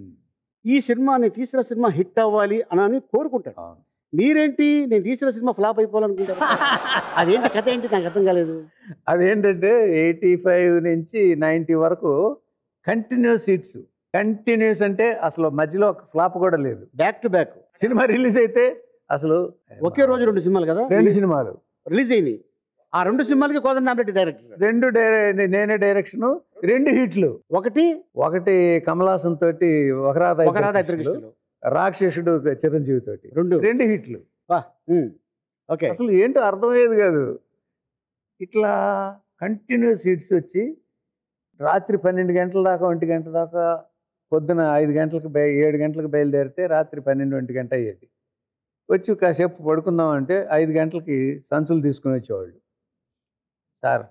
ఈ సినిమాని తీసిన సినిమా హిట్ అవ్వాలి అని అని కోరుకుంటాడు అవును మీరేంటి నేను తీసిన సినిమా ఫ్లాప్ అయిపోవాలనుకుంటారు అదేంటి కథ ఏంటి నాకు అర్థం కాలేదు అదేంటంటే ఎయిటీ ఫైవ్ నుంచి నైంటీ వరకు కంటిన్యూస్ హిట్స్ కంటిన్యూస్ అంటే అసలు మధ్యలో ఒక ఫ్లాప్ కూడా లేదు back to back cinema release అయితే అసలు ఒకే రోజు రెండు సినిమాలు కదా రెండు సినిమాలు రిలీజ్ అయింది ఆ రెండు సినిమాలకి కోదండ రామరెడ్డి డైరెక్టర్ రెండు డైరె నేనే డైరెక్షన్ రెండు హిట్లు ఒకటి ఒకటి కమలాసన్ తోటి ఒక రాధ ఒక రాధ ఇద్దరు కృష్ణుడు, కృష్ణులు రాక్షసుడు చిరంజీవి తోటి రెండు రెండు హిట్లు ఉమ్. ఓకే అసలు ఏంటో అర్థమయ్యేది కాదు ఇట్లా కంటిన్యూస్ హిట్స్ వచ్చి రాత్రి పన్నెండు గంటల దాకా ఒంటి గంట దాకా పొద్దున ఐదు గంటలకు బయ ఏడు గంటలకు బయలుదేరితే రాత్రి పన్నెండు ఒంటి గంట అయ్యేది వచ్చి కాసేపు పడుకుందాం అంటే ఐదు గంటలకి సంచులు తీసుకుని వచ్చేవాళ్ళు సార్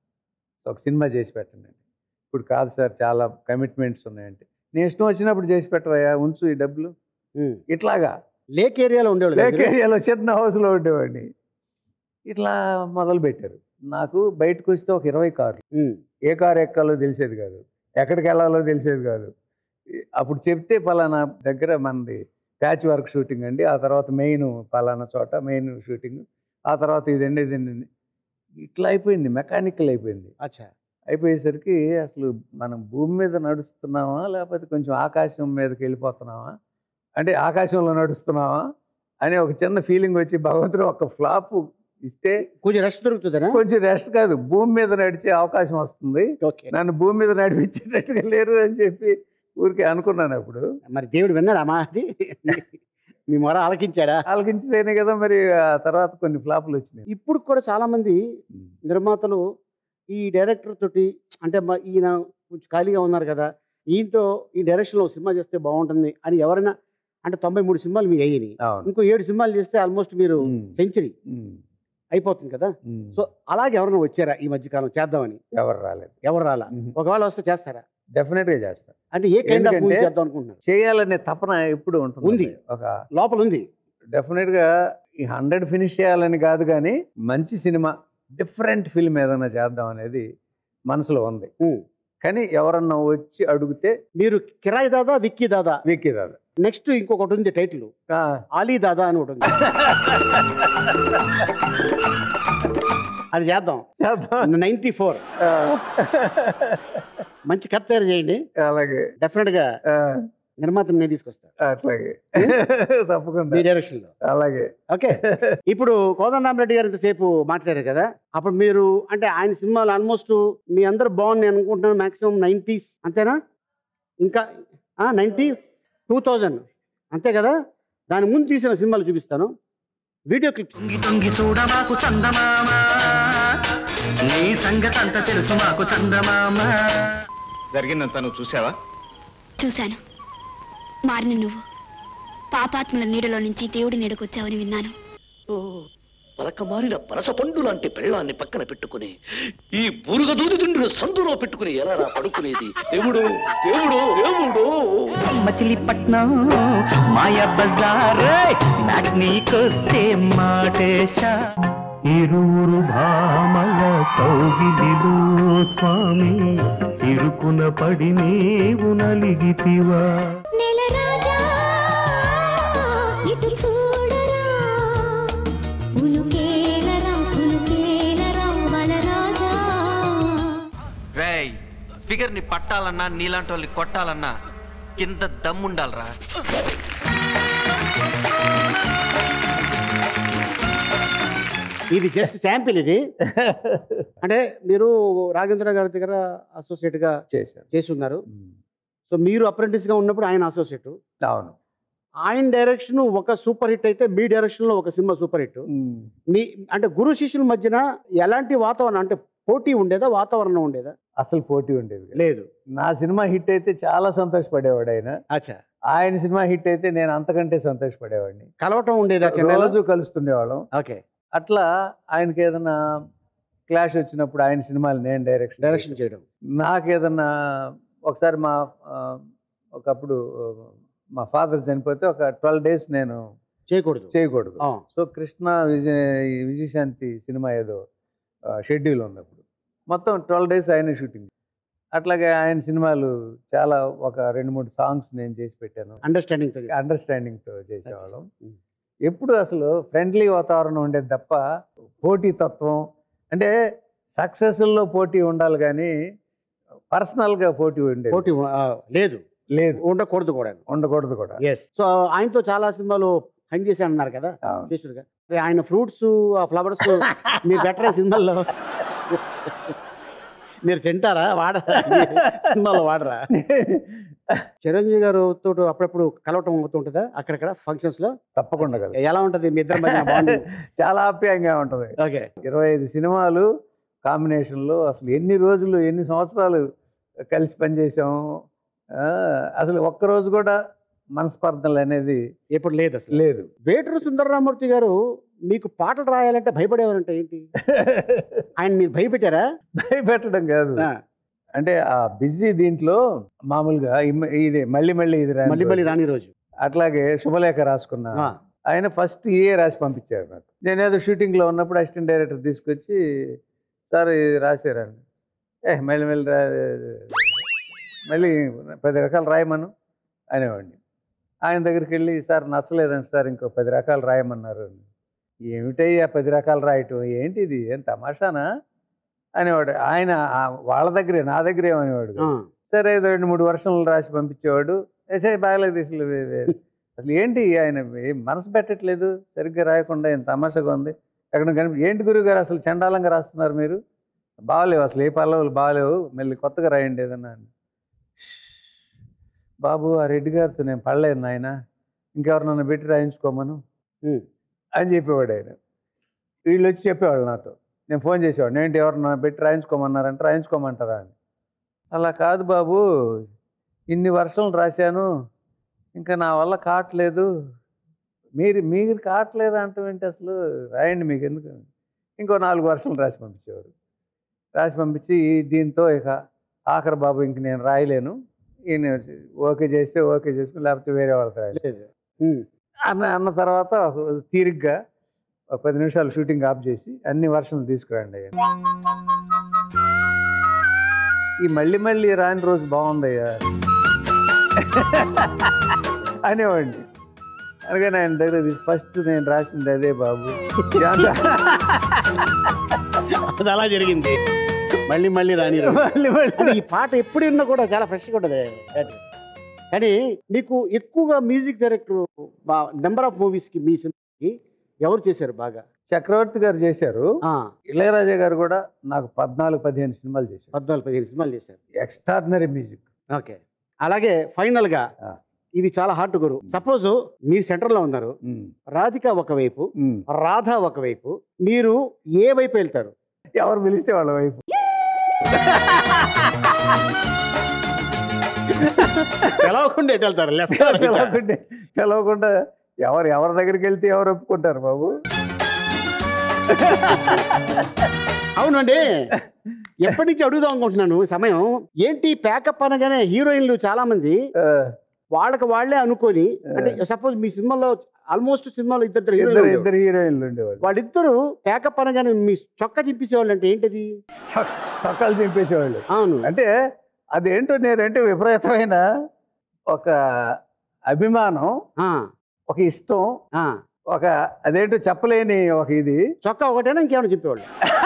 ఒక సినిమా చేసి పెట్టండి ఇప్పుడు కాదు సార్ చాలా కమిట్మెంట్స్ ఉన్నాయంటే నేను ఇష్టం వచ్చినప్పుడు చేసి పెట్టవయ్యా ఉంచు ఈ డబ్బులు ఉమ్. ఇట్లాగా లేక్ ఏరియాలో ఉండేవాళ్ళు లేక్ కదా? ఏరియాలో చిన్న హౌస్లో ఉండేవాడిని ఇట్లా మొదలు పెట్టారు నాకు బయటకు వస్తే ఒక ఇరవై కార్లు ఉమ్. ఏ కారు ఎక్కాలో తెలిసేది కాదు ఎక్కడికి వెళ్ళాలో తెలిసేది కాదు ఈ- అప్పుడు చెప్తే పలానా దగ్గర మనది ప్యాచ్ వర్క్ షూటింగ్ అండి ఆ తర్వాత మెయిన్ పలానా చోట మెయిన్ షూటింగ్ ఆ తర్వాత ఇదండి ఇదండి అని. ఇట్లా అయిపోయింది మెకానికల్ అయిపోయింది అచ్చా అయిపోయేసరికి అసలు మనం భూమి మీద నడుస్తున్నామా లేకపోతే కొంచెం ఆకాశం మీదకి వెళ్ళిపోతున్నామా అంటే ఆకాశంలో నడుస్తున్నామా అనే ఒక చిన్న ఫీలింగ్ వచ్చి భగవంతుడు ఒక ఫ్లాప్ ఇస్తే కొంచెం రెస్ట్ దొరుకుతుందనా కొంచెం రెస్ట్ కాదు భూమి మీద నడిచే అవకాశం వస్తుంది ఓకే నన్ను భూమి మీద నడిపించేటట్టుగా లేరు అని చెప్పి ఊరికే అనుకున్నాను అప్పుడు మరి దేవుడు విన్నాడా మా అది మీ మొర ఆలకించాడా ఆలకించితేనే కదా మరి ఆ తర్వాత కొన్ని ఫ్లాపులు వచ్చినాయి ఇప్పుడు కూడా చాలా మంది నిర్మాతలు ఈ డైరెక్టర్ తోటి అంటే మా ఈయన కొంచెం ఖాళీగా ఉన్నారు కదా ఈయనతో ఈ డైరెక్షన్లో సినిమా చేస్తే బాగుంటుంది అని ఎవరైనా అంటే తొంభై మూడు సినిమాలు మీకు అయ్యాయి అవును ఇంకో ఏడు సినిమాలు చేస్తే ఆల్మోస్ట్ మీరు ఉమ్. సెంచరీ ఉమ్. అయిపోతుంది కదా ఉమ్. సో అలాగే ఎవరైనా వచ్చారా ఈ మధ్యకాలం చేద్దామని ఎవరు రాలేదు ఎవరు రాలా ఒకవేళ వస్తే చేస్తారా డెఫినెట్గా చేస్తా అంటే ఏ కైండ్ ఆఫ్ మూవీ ఎందుకంటే- చేద్దాం అనుకుంటున్నారు చేయాలనే తపన ఎప్పుడు ఉంటుంది ఉంది. ఒక లోపల ఉంది డెఫినెట్గా ఈ హండ్రెడ్ ఫినిష్ చేయాలని కాదు కానీ మంచి సినిమా డిఫరెంట్ ఫిల్మ్ ఏదైనా చేద్దాం అనేది మనసులో ఉంది ఉమ్. కానీ ఎవరన్నా వచ్చి అడిగితే మీరు కిరాయి దాదా విక్కీ దాదా విక్కీ దాదా నెక్స్ట్ ఇంకొకటి ఉంది టైటిల్ ఆ, ఆలీ దాదా అని ఒకటి ఉంది అది చేద్దాం చేద్దాం నైన్టీ ఫోర్ ఆ, మంచి కథ తయారు చేయండి అలాగే డెఫినెట్ గా ఆ, నిర్మాతని నేను తీసుకొస్తా అట్లాగే తప్పకుండా మీ డైరెక్షన్ లో అలాగే ఓకే ఇప్పుడు కోదండరామరెడ్డి గారు ఇంతసేపు మాట్లాడారు కదా అప్పుడు మీరు అంటే ఆయన సినిమాలు ఆల్మోస్ట్ మీ అందరు బాగున్నాయి అనుకుంటున్నాను మాక్సిమం నైంటీస్ అంతేనా ఇంకా నైంటీ టూ థౌజండ్ అంతే కదా దాని ముందు తీసిన సినిమాలు చూపిస్తాను వీడియో క్లిప్ తొంగి తొంగి చూడ మాకు చందమామ నీ సంగతి అంత తెలుసు మాకు చందమామ జరిగిందంతా నువ్వు చూసావా చూశాను మారిన నువ్వు పాపాత్ముల నీడలో నుంచి దేవుడి నీడకొచ్చావని విన్నాను ఓ పలక మారిన పనస పండు లాంటి పెళ్ళాన్ని పక్కన పెట్టుకుని ఈ బురుగ దూది దిండును సందులో పెట్టుకుని ఎలా రా పడుకునేది దేవుడు దేవుడు దేవుడు మచిలీపట్నం మాయా బజార్ మ్యాట్నీకొస్తే మాటేశా ఇరువురు భామల కౌగిలిలో స్వామి ఇరుకున పడి నీవు నలిగితివా నెల రాజా ఇటు చూడరా ఉనుకేలరా ఉనుకేలరా వల రాజా రేయ్ ఫిగర్ ని పట్టాలన్నా నీలాంటి వాళ్ళని కొట్టాలన్నా కింద దమ్ముండాలరా ఇది జస్ట్ శాంపిల్ ఇది అంటే మీరు రాఘేంద్ర గారి దగ్గర అసోసియేట్ గా చేశాను చేసి ఉన్నారు ఉమ్, సో మీరు అప్రెంటిస్ గా ఉన్నప్పుడు ఆయన అసోసియేట్ అవును ఆయన డైరెక్షన్ ఒక సూపర్ హిట్ అయితే మీ డైరెక్షన్ లో ఒక సినిమా సూపర్ హిట్ ఉమ్, మీ అంటే గురు శిష్యుల మధ్యన ఎలాంటి వాతావరణం అంటే పోటీ ఉండేదా వాతావరణం ఉండేదా అసలు పోటీ ఉండేది కాదు. లేదు నా సినిమా హిట్ అయితే చాలా సంతోషపడేవాడు ఆయన అచ్చా ఆయన సినిమా హిట్ అయితే నేను అంతకంటే సంతోషపడేవాడిని కలవటం ఉండేదా చెన్నైలో రోజు కలుస్తుండేవాళ్ళం ఓకే అట్లా ఆయనకి ఏదైనా క్లాష్ వచ్చినప్పుడు ఆయన సినిమాలు నేను డైరెక్షన్ డైరెక్షన్ చేయడం నాకు ఏదన్నా ఒకసారి మా ఆ, ఒకప్పుడు ఆ, మా ఫాదర్ చనిపోతే ఒక ట్వెల్వ్ డేస్ నేను చేయకూడదు చేయకూడదు ఆ, సో కృష్ణ విజయ ఈ విజయశాంతి సినిమా ఏదో షెడ్యూల్ ఉంది అప్పుడు మొత్తం ట్వెల్వ్ డేస్ ఆయన షూటింగ్ అట్లాగే ఆయన సినిమాలు చాలా ఒక రెండు మూడు సాంగ్స్ నేను చేసి పెట్టాను అండర్స్టాండింగ్ తో అండర్స్టాండింగ్తో చేసేవాళ్ళం Mm. ఎప్పుడు అసలు ఫ్రెండ్లీ వాతావరణం ఉండేది తప్ప పోటీ తత్వం అంటే సక్సెస్లో పోటీ ఉండాలి కానీ పర్సనల్గా పోటీ ఉండేది పోటీ ఆ, లేదు లేదు ఉండకూడదు కూడా ఉండకూడదు కూడా ఎస్ సో ఆయనతో చాలా సినిమాలు హంగ్ చేశాను అన్నారు కదా అవును. శిష్యుడుగా మరి ఆయన ఫ్రూట్స్ ఆ ఫ్లవర్స్ మీరు బెటర్ సినిమాల్లో మీరు తింటారా వాడ సినిమాలో వాడరా చిరంజీవి గారు తోటి అప్పుడప్పుడు కలవటం అవుతుంటుందా అక్కడక్కడ ఫంక్షన్స్ లో తప్పకుండా కదా ఎలా ఉంటది మీ ఇద్దరి మధ్య బాండింగ్ చాలా ఆప్యాయంగా ఉంటుంది ఓకే ఇరవై ఐదు సినిమాలు కాంబినేషన్లో అసలు ఎన్ని రోజులు ఎన్ని సంవత్సరాలు కలిసి పనిచేసాము ఆ, అసలు ఒక్కరోజు కూడా మనస్పర్ధలు అనేది ఎప్పుడు లేదు అసలు లేదు వేటూరు సుందరరామూర్తి గారు మీకు పాటలు రాయాలంటే భయపడేవారంటే ఏంటి ఆయన మీరు భయపెట్టారా భయపెట్టడం కాదు ఆ, అంటే ఆ బిజీ దీంట్లో మామూలుగా ఇమ్- ఇది మళ్ళీ మళ్ళీ ఇది రాని మళ్ళీ మళ్ళీ రోజు. రాని రోజు అట్లాగే శుభలేఖ రాసుకున్నా ఆ, ఆయన ఫస్ట్ ఏ రాసి పంపించారు నాకు నేను ఏదో షూటింగ్లో ఉన్నప్పుడు అసిస్టెంట్ డైరెక్టర్ తీసుకొచ్చి సార్ ఇది రాశారండి ఏ మళ్ళీ మళ్ళీ రా మళ్ళీ పది రకాలు రాయమను అనేవాడిని ఆయన దగ్గరికి వెళ్ళి సార్ నచ్చలేదండి సార్ ఇంకో పది రకాలు రాయమన్నారు ఏమిటయ్యా పది రకాలు రాయటం ఏంటి ఇది ఏం తమాషానా అనేవాడు ఆయన ఆ వాళ్ళ దగ్గరే నా దగ్గరే అనేవాడు ఆ, సరే ఏదో రెండు మూడు వర్షాలు రాసి పంపించేవాడు సరే బాగలేదు అసలు వే- వే- అసలు ఏంటి ఆయన ఏం మనసు పెట్టట్లేదు సరిగ్గా రాయకుండా ఏం తమాషాగా ఉంది ఎక్కడ కనిపి ఏంటి గురువు గారు అసలు చండాలంగా రాస్తున్నారు మీరు బాగలేవు అసలు ఏ పల్లవులు బాగలేవు మళ్ళీ కొత్తగా రాయండి ఏదన్నా అని. బాబు ఆ రెడ్డి గారితో నేను పడలేదు నాయన ఇంకెవరినన్నా పెట్టి రాయించుకోమను ఉమ్, అని చెప్పేవాడు ఆయన వీళ్ళు వచ్చి చెప్పేవాళ్ళు నాతో నేను ఫోన్ చేసేవాడు ఏంటి ఎవరన్నా పెట్టి రాయించుకోమన్నారంటే రాయించుకోమంటారా అని అలా కాదు బాబు ఇన్ని వర్షాలు రాశాను ఇంకా నా వల్ల కావట్లేదు మీరు మీరు కావట్లేదు అంటాం ఏంటి అసలు రాయండి మీకు ఎందుకు ఇంకో నాలుగు వర్షాలు రాసి పంపించేవారు రాసి పంపించి "ఈ దీంతో ఇక ఆఖరి బాబు ఇంక నేను రాయలేను ఈయన ఓకే చేస్తే ఓకే చేసుకుని లేకపోతే వేరే వాళ్ళతో రాయాలి లేదు ఉమ్, అన్న అన్న తర్వాత ఒక రోజు తీరిగ్గా ఒక పది నిమిషాలు షూటింగ్ ఆఫ్ చేసి అన్ని వర్షాలు తీసుకురండి అయ్యా ఈ మళ్ళీ మళ్ళీ రాని రోజు బాగుందయ్యా అనేవాడిని అలాగే ఆయన దగ్గర ఫస్ట్ నేను రాసింది అదే బాబు అది అలా జరిగింది మళ్ళీ మళ్ళీ రాని మళ్ళీ మళ్ళీ అంటే ఈ పాట ఎప్పుడు విన్నా కూడా చాలా ఫ్రెష్గా ఉంటుంది కానీ మీకు ఎక్కువగా మ్యూజిక్ డైరెక్టర్ నెంబర్ ఆఫ్ మూవీస్కి మీ సినిమాకి ఎవరు చేశారు బాగా చక్రవర్తి గారు చేశారు ఆ, ఇళయరాజా గారు కూడా నాకు పద్నాలుగు పదిహేను సినిమాలు చేశారు పద్నాలుగు పదిహేను సినిమాలు చేశారు ఎక్స్ట్రాడినరీ మ్యూజిక్ ఓకే అలాగే ఫైనల్ గా ఆ. ఇది చాలా హార్ట్ గురు సపోజ్ మీరు సెంటర్ లో ఉన్నారు రాధిక ఒకవైపు రాధ ఒకవైపు మీరు ఏ వైపు వెళ్తారు ఎవరు పిలిస్తే వాళ్ళ వైపు తెలవకుండా ఎటు వెళ్తారు లెఫ్ట్ పిలవకుండా పిలవకుండా ఎవరు ఎవరి దగ్గరికి వెళ్తే ఎవరు ఒప్పుకుంటారు బాబు అవునండి ఎప్పటి నుంచి అడుగుదాం అనుకుంటున్నాను సమయం ఏంటి ప్యాకప్ అనగానే హీరోయిన్లు చాలా మంది వాళ్ళకి వాళ్ళే అనుకొని అంటే సపోజ్ మీ సినిమాలో ఆల్మోస్ట్ సినిమాలో ఇద్దరు ఇద్దరు హీరోయిన్లు ఇద్దరు హీరోయిన్లు ఉండేవాళ్ళు వాళ్ళిద్దరు ప్యాకప్ అనగానే మీ చొక్కా చింపేసేవాళ్ళు అంటే ఏంటది చొక్- చొక్కాలు చింపేసేవాళ్ళు అవును అంటే అదేంటో నేనంటే విపరీతమైన ఒక అభిమానం ఆ, ఒక ఇష్టం ఆ. ఒక అదేంటో చెప్పలేని ఒక ఇది చొక్కా ఒకటేనా ఇంకేమైనా చెప్పేవాళ్ళు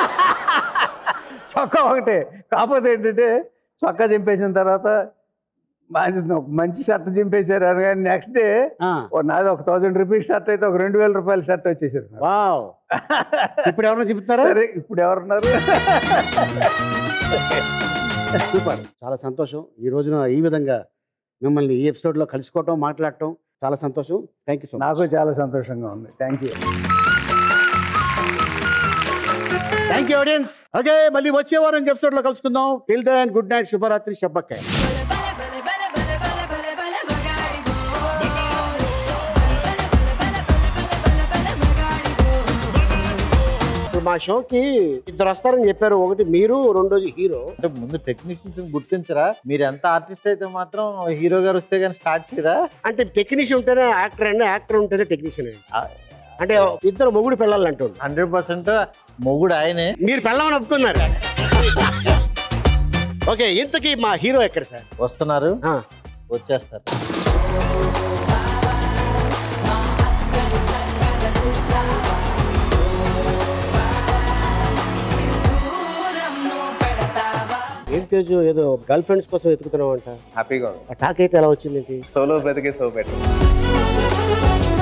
చొక్కా ఒకటే కాకపోతే ఏంటంటే చొక్కా చింపేసిన తర్వాత మంచి మంచి షర్ట్ చింపేశారు అని కానీ నెక్స్ట్ డే ఆ, ఓ నాది ఒక థౌజండ్ రూపీస్ షర్ట్ అయితే ఒక రెండు వేల రూపాయల షర్ట్ వచ్చేసారు నాకు. వావ్ ఇప్పుడు ఎవరైనా చెప్తున్నారా సరే ఇప్పుడు ఎవరున్నారు సూపర్ చాలా సంతోషం ఈ రోజున ఈ విధంగా మిమ్మల్ని ఈ ఎపిసోడ్లో కలుసుకోవటం మాట్లాడటం చాలా సంతోషం థ్యాంక్ యూ సో మచ్ నాకు చాలా సంతోషంగా ఉంది thank you thank you audience okay మళ్ళీ వచ్చే వారం ఎపిసోడ్లో కలుసుకుందాం టిల్ దెన్ గుడ్ నైట్ శుభరాత్రి శబ్బక్కాయ ఇప్పుడు మా షోకి ఇద్దరు వస్తారని చెప్పారు ఒకటి మీరు రెండోది హీరో అంటే ముందు టెక్నీషియన్స్ గుర్తించరా మీరు ఎంత ఆర్టిస్ట్ అయితే మాత్రం హీరో గారు వస్తే కానీ స్టార్ట్ చేయరా అంటే టెక్నీషియన్ ఉంటేనే యాక్టర్ అండి యాక్టర్ ఉంటేనే టెక్నీషియన్ అండి అంటే ఇద్దరు మొగుడు పిల్లలు అంటుండ్రు హండ్రెడ్ పర్సెంట్ మొగుడు ఆయనే మీరు పిల్లమని ఒప్పుకున్నారు ఓకే ఇంతకీ మా హీరో ఎక్కడ సార్ వస్తున్నారు ఆ. వచ్చేస్తారు ఏం తేజు ఏదో గర్ల్ ఫ్రెండ్స్ కోసం వెతుకుతున్నావు అంట హ్యాపీగా ఆ టాక్ అయితే ఎలా వచ్చింది సోలో బ్రతికే సో బెటర్